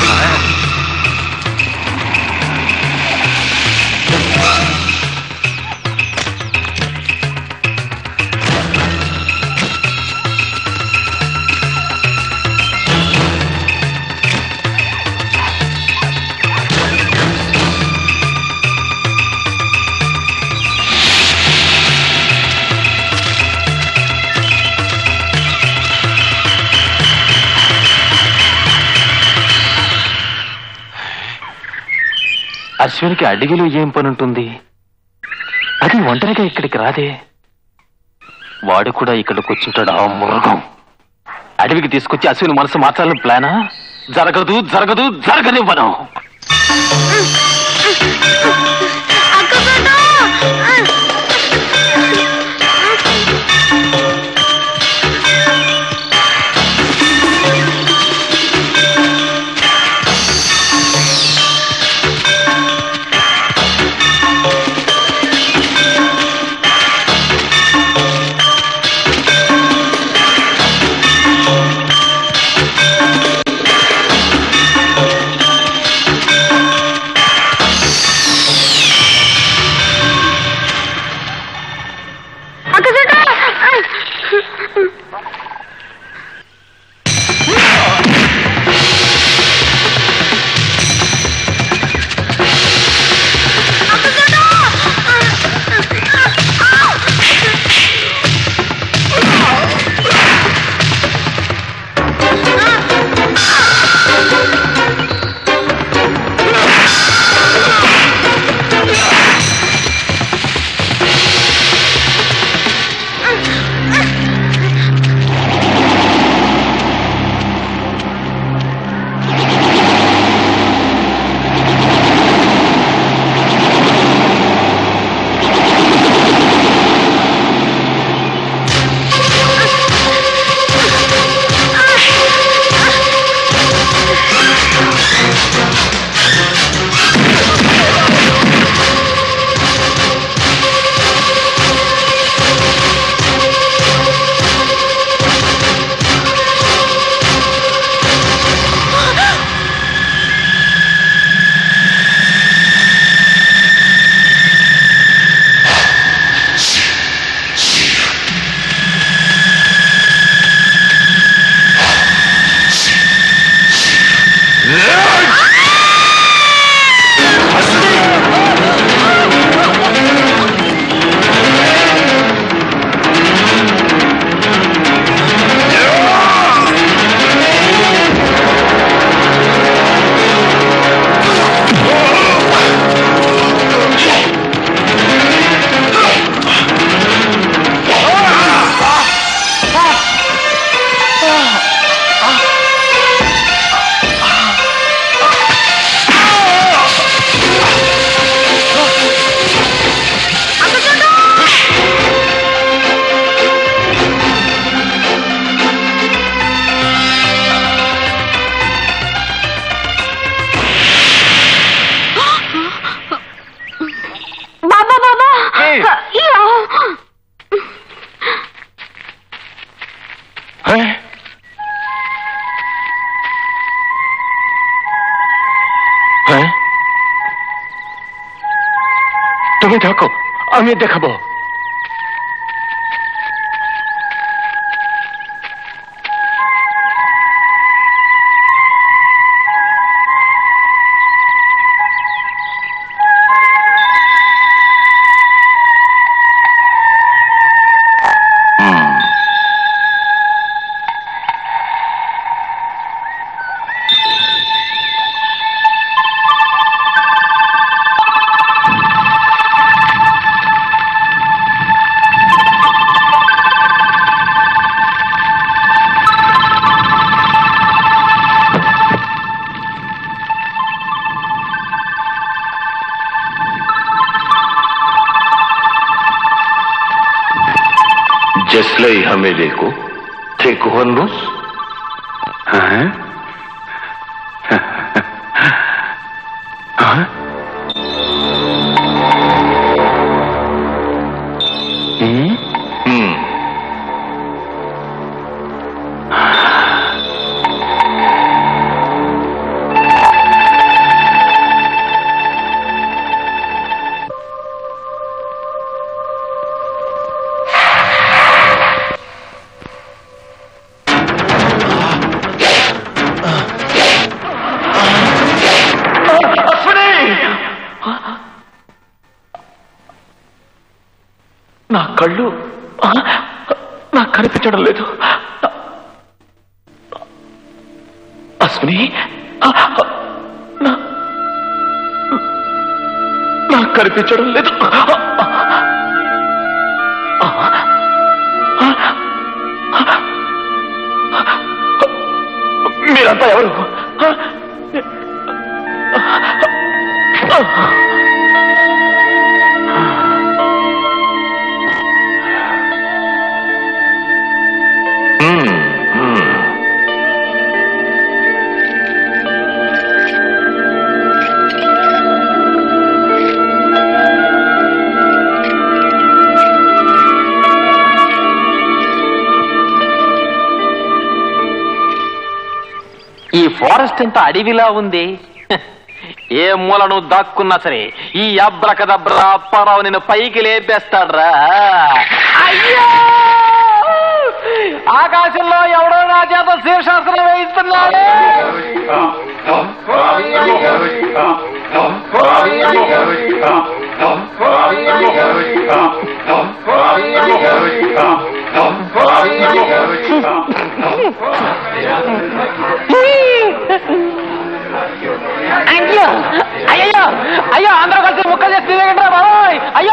అశ్వినికి అడిగిలో ఏం పని ఉంటుంది అది ఒంటరిగా ఇక్కడికి రాదే వాడు కూడా ఇక్కడికి వచ్చుంటాడు ఆ మృగం అడవికి తీసుకొచ్చి అశ్విని మనసు మార్చాలని ప్లానా జరగదు జరగదు జరగనివ్వను ఆ তুমি থাকো আমি দেখাবো जसलई हमेले को थे कुहनुस हाँ? हाँ? हम्म? हम्म నా కళ్ళు ఆ, నాకు కనిపించడం లేదు అశ్విని ఆ, నా- నాకు కనిపించడం లేదు మీరంతా ఎవరు ఈ ఫారెస్ట్ ఎంత అడవిలా ఉంది ఏ మూలను దాక్కున్నా సరే ఈ అబ్రకదబ్రా అప్పారావు నిన్ను పైకి లేపేస్తాడ్రా అయ్యో ఆకాశంలో ఎవడో నా చేత శీర్షాస్త్రం వేయిస్తున్నాడు అయ్యో అయ్యో అయ్యో అందరూ కలిసి ముక్కలు చేసి తినేయండి రా బాబోయ్ అయ్యో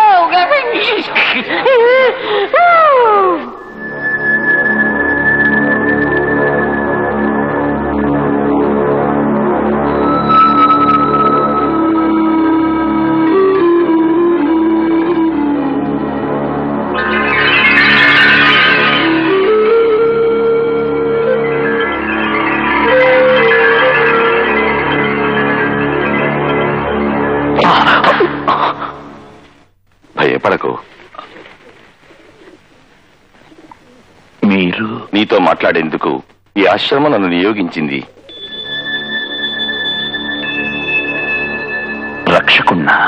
భయపడకు మీరు నీతో మాట్లాడేందుకు ఈ ఆశ్రమం నన్ను నియోగించింది రక్షకున్నా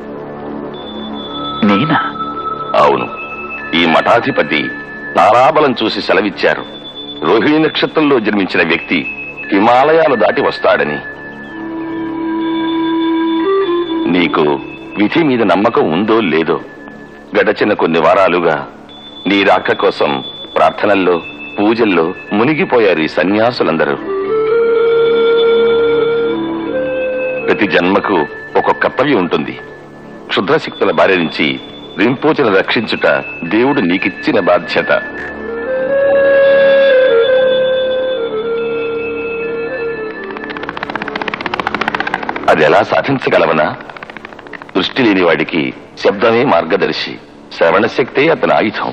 నేనా అవును ఈ మఠాధిపతి తారాబలం చూసి సెలవిచ్చారు రోహిణి నక్షత్రంలో జన్మించిన వ్యక్తి హిమాలయాలు దాటి వస్తాడని నీకు విధి మీద నమ్మకం ఉందో లేదో గడచిన కొన్ని వారాలుగా నీ రాక కోసం ప్రార్థనల్లో పూజల్లో మునిగిపోయారు ఈ సన్యాసులందరూ ప్రతి జన్మకు ఒక కర్తవ్యం ఉంటుంది క్షుద్రశక్తుల బారి నుంచి రింపోచను రక్షించుట దేవుడు నీకిచ్చిన బాధ్యత అది ఎలా సాధించగలవనా దృష్టి లేని వాడికి శబ్దమే మార్గదర్శి శ్రవణశక్తే అతని ఆయుధం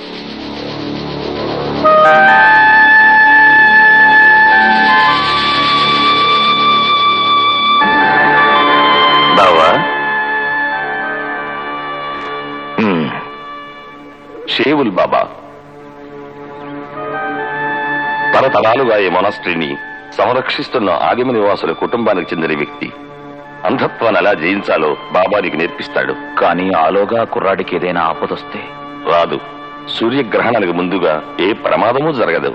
బావా మ్మ్. షేవుల్ బాబా తరతరాలుగా ఈ మొనస్ట్రీని సంరక్షిస్తున్న ఆదిమ నివాసుల కుటుంబానికి చెందిన వ్యక్తి అంధత్వాన్ని ఎలా జయించాలో బాబా నీకు నేర్పిస్తాడు కానీ ఆలోగా కుర్రాడికి ఏదైనా ఆపదొస్తే రాదు సూర్యగ్రహణానికి ముందుగా ఏ ప్రమాదము జరగదు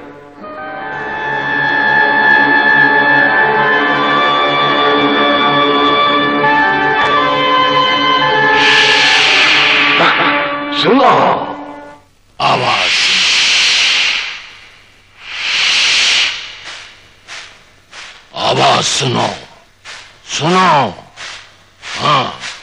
सुनो आवाज आवाज सुनो सुनो हाँ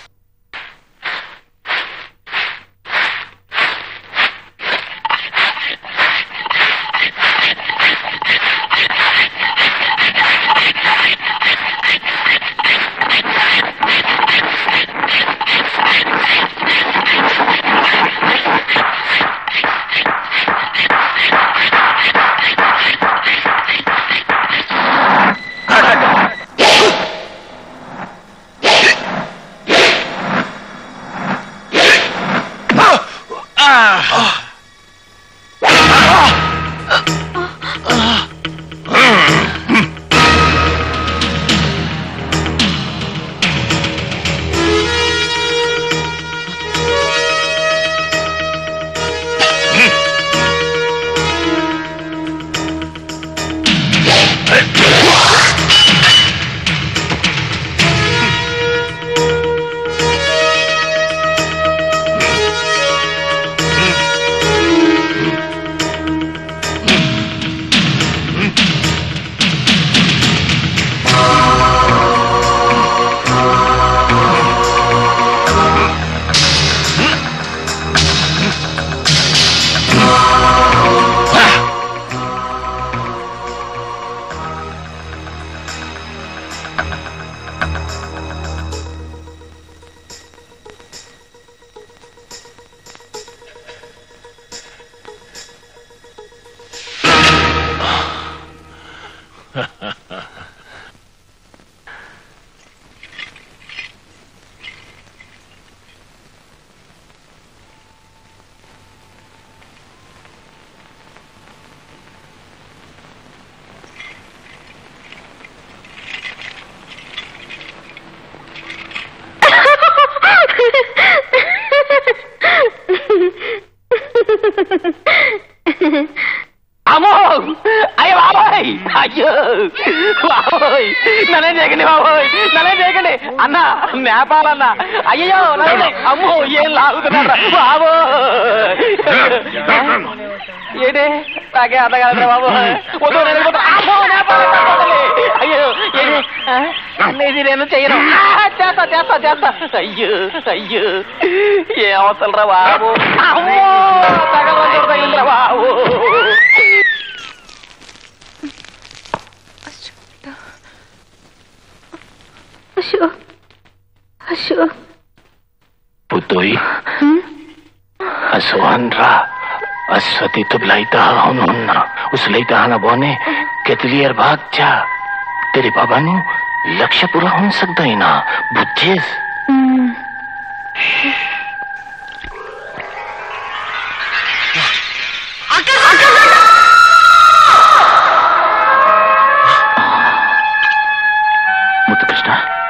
అమ్మో అయ్యో బాబాయ్ అయ్యో బాబోయ్ నన్నేం చేయకండి బాబోయ్ నన్నేం చేయకండి అన్న నేపాల్ అన్న అయ్యో నన్ను అమ్మో ఏం లాగుతున్నా బాబో ఏంటి నాకే అర్థం కాదు బాబు వద్దు నేను వెళ్ళిపోతా. అమ్మో నేపాల్ అంట వదలి. అయ్యో ఏంటి ఆ? ఇది నేను చెయ్యను ఆ, చేస్తా చేస్తా చేస్తా అయ్యో అయ్యో ఏ అవసరం రా బాబు అమ్మో తగల తగిలిందిరా బాబు अशोक अशोक पुतोई असवानरा अस्वती तुबलाईता हुन्ना उसलईता हना बोने केतलियर भाग जा तेरे बाबा नु लक्ष्य पूरा होऊन सकता ही ना बुद्धेस ముద్దుకృష్ణ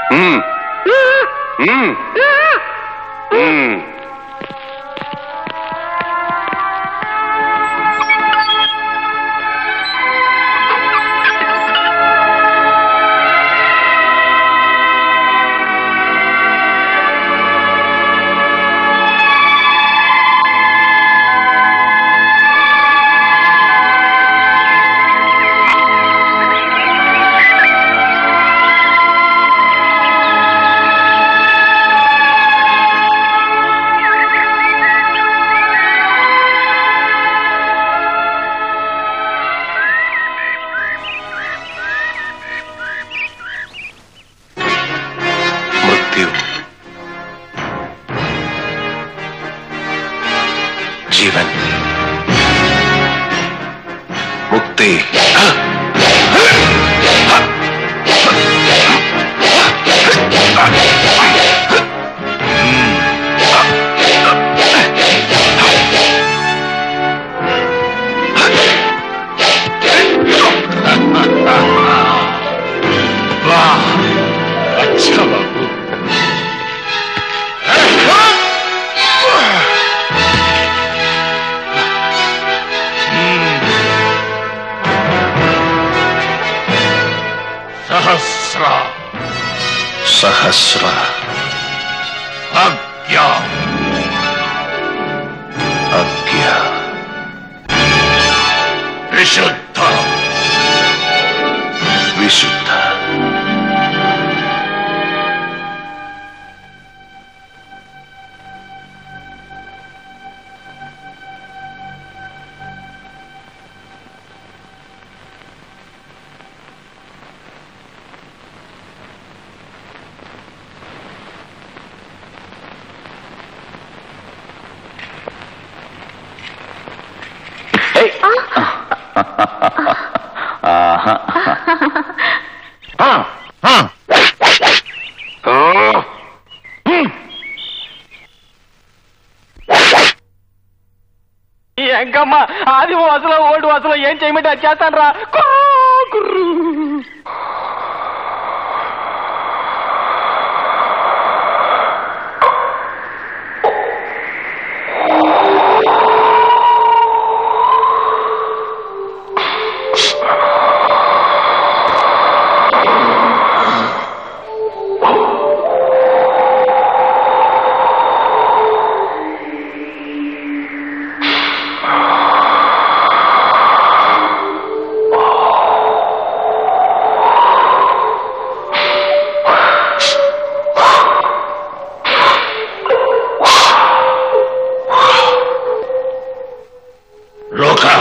मृत्यु जीवन मुक्ति वाह अच्छा बाबू సహస్ర అజ్ఞా అజ్ఞ విశుద్ధ విశుద్ధ ఆహా. ఈ ఎంకమ్మ ఆది అసలు ఓడు అసలు ఏం చేయమంటే అది చేస్తాను రా రోకా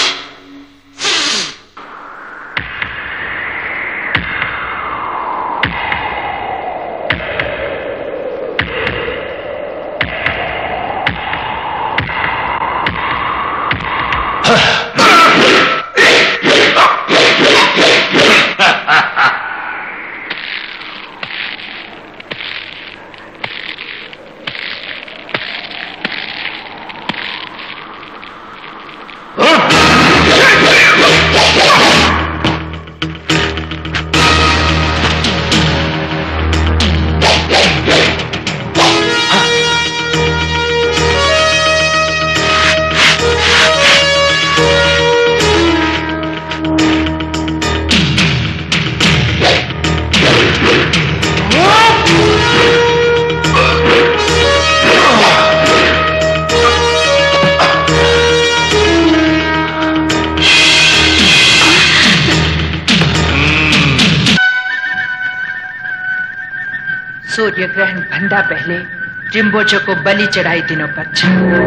सूर्य ग्रहण भंडा पहले रिम्बोचो को बलि चढ़ाई दिनों पच्छ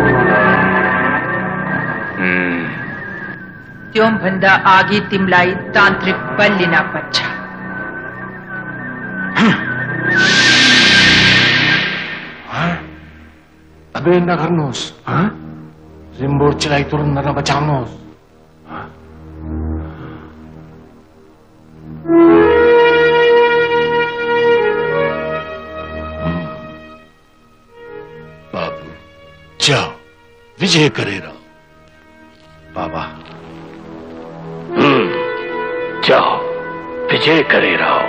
त्यों भंडा आगी तिमलाई तांत्रिक बल्लिना पच्छा Sabihin na, Carlos. Ha? Rimbor sila turun na nabachamos. बाबू जाओ विजय करेगा बाबा जाओ विजय करे रहो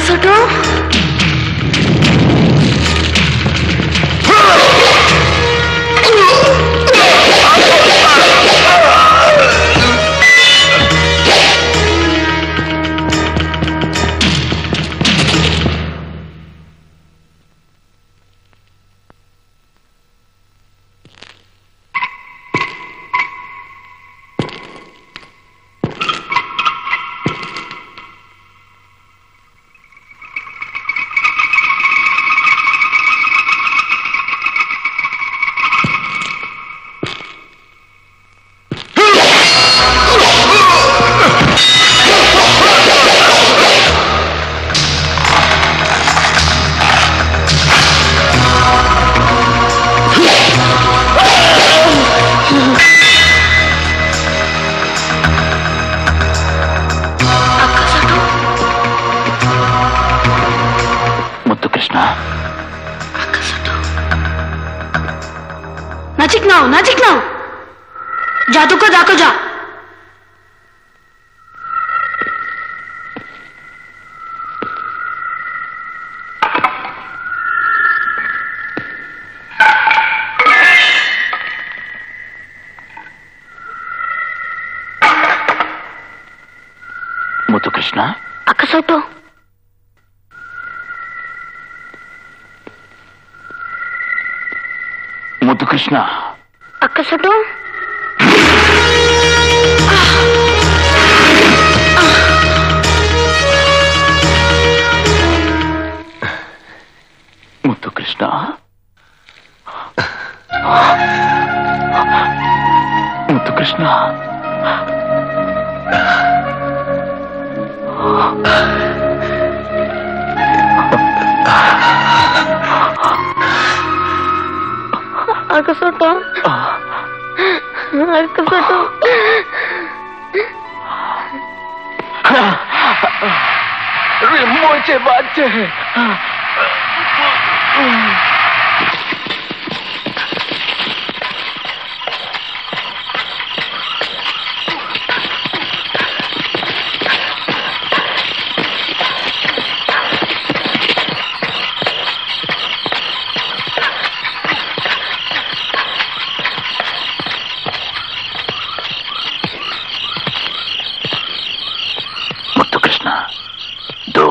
అక్కసోటు ముద్దు కృష్ణ नजीक ना हो नजीक ना हो जादू को जाको जा ముద్దు కృష్ణ అక్కసోటు ముద్దు కృష్ణ అక్కసోటు ముద్దు కృష్ణ ముద్దు కృష్ణ అక్కసోటు అక్కసోటు రిమ్మోచే బాచే ముద్దు కృష్ణ దో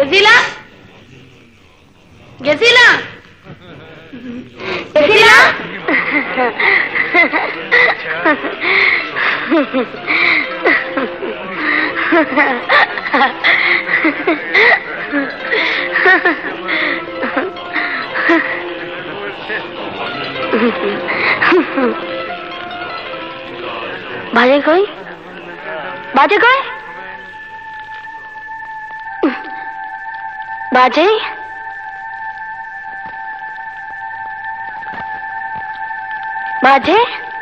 గజీలా గజీలా గజీలా बाजे कोई बाजे कोई बाजे बाजे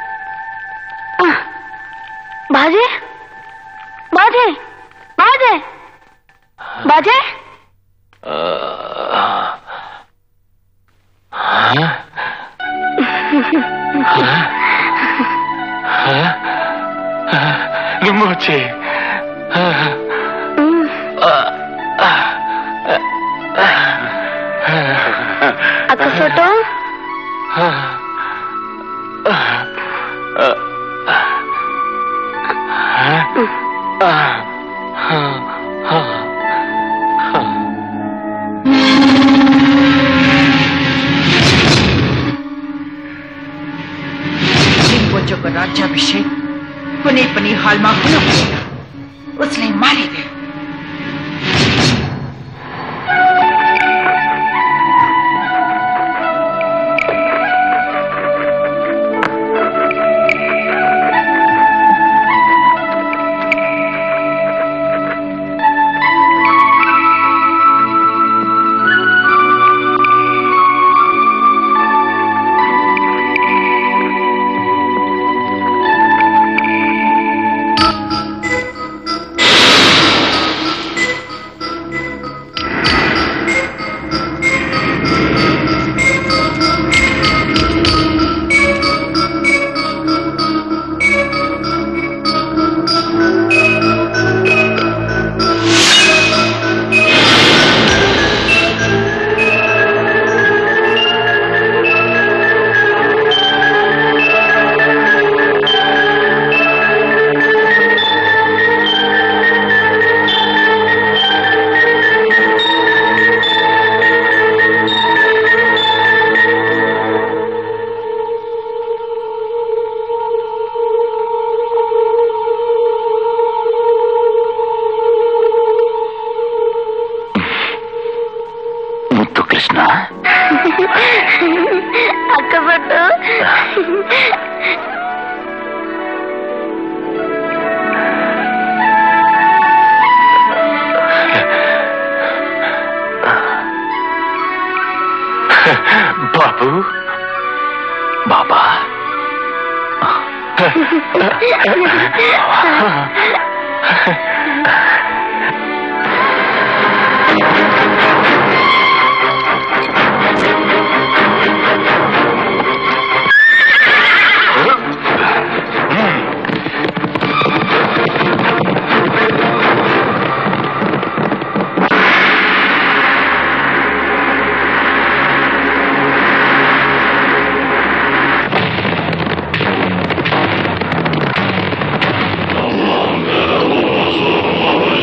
बाजे बाजे बाजे बाजे రిమోచే అక్క ఫోటో रिम्पोचो का राज्याभिषेक कुनै पनि हालमा हुन भएन उसलाई मारिदियो ముత్తు కృష్ణ అక్క ఫోటో బాబు బాబా Oh,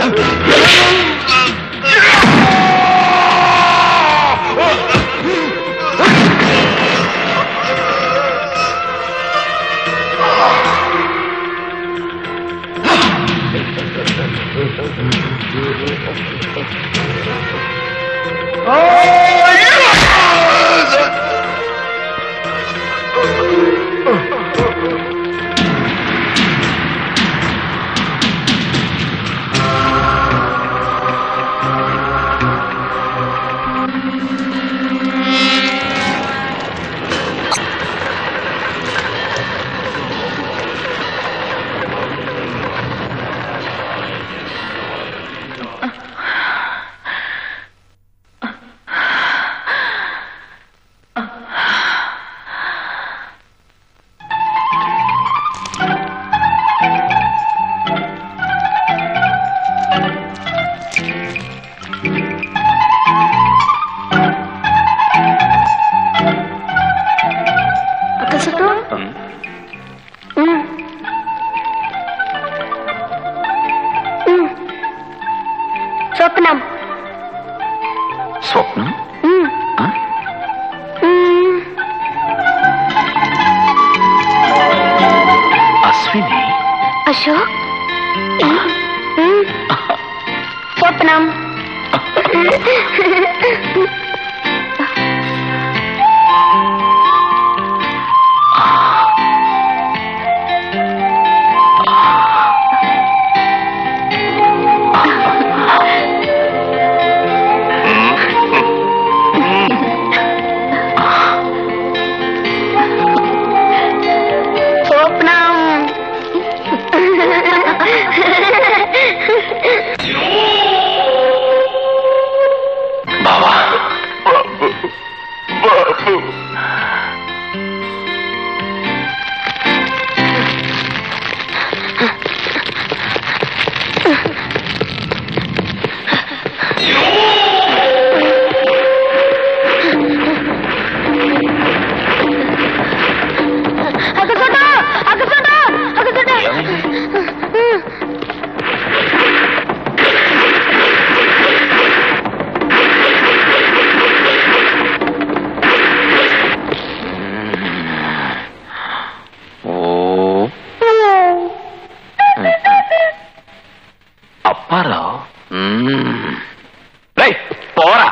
అక్కసతో స్వప్నం స్వప్నం మ్మ్. మ్మ్. అశ్విని అశోక్ మ్మ్. స్వప్నం స్వప్నం బావా అక్కసతో అక్కసతో అక్కసతో ఓ అప్పారావు మ్మ్. రేయ్, పోరా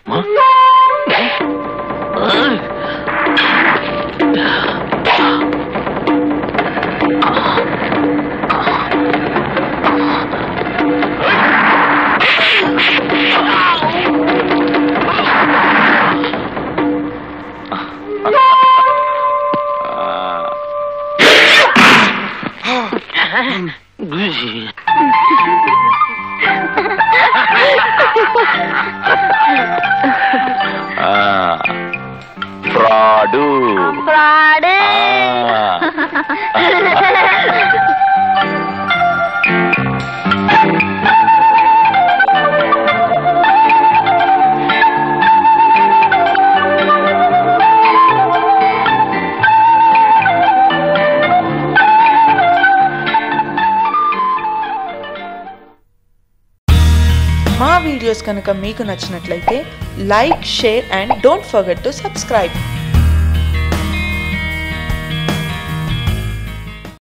ఆ, ఫ్రాడు ఫ్రాడ్ మా వీడియోస్ కనుక మీకు నచ్చినట్లయితే like share and don't forget to subscribe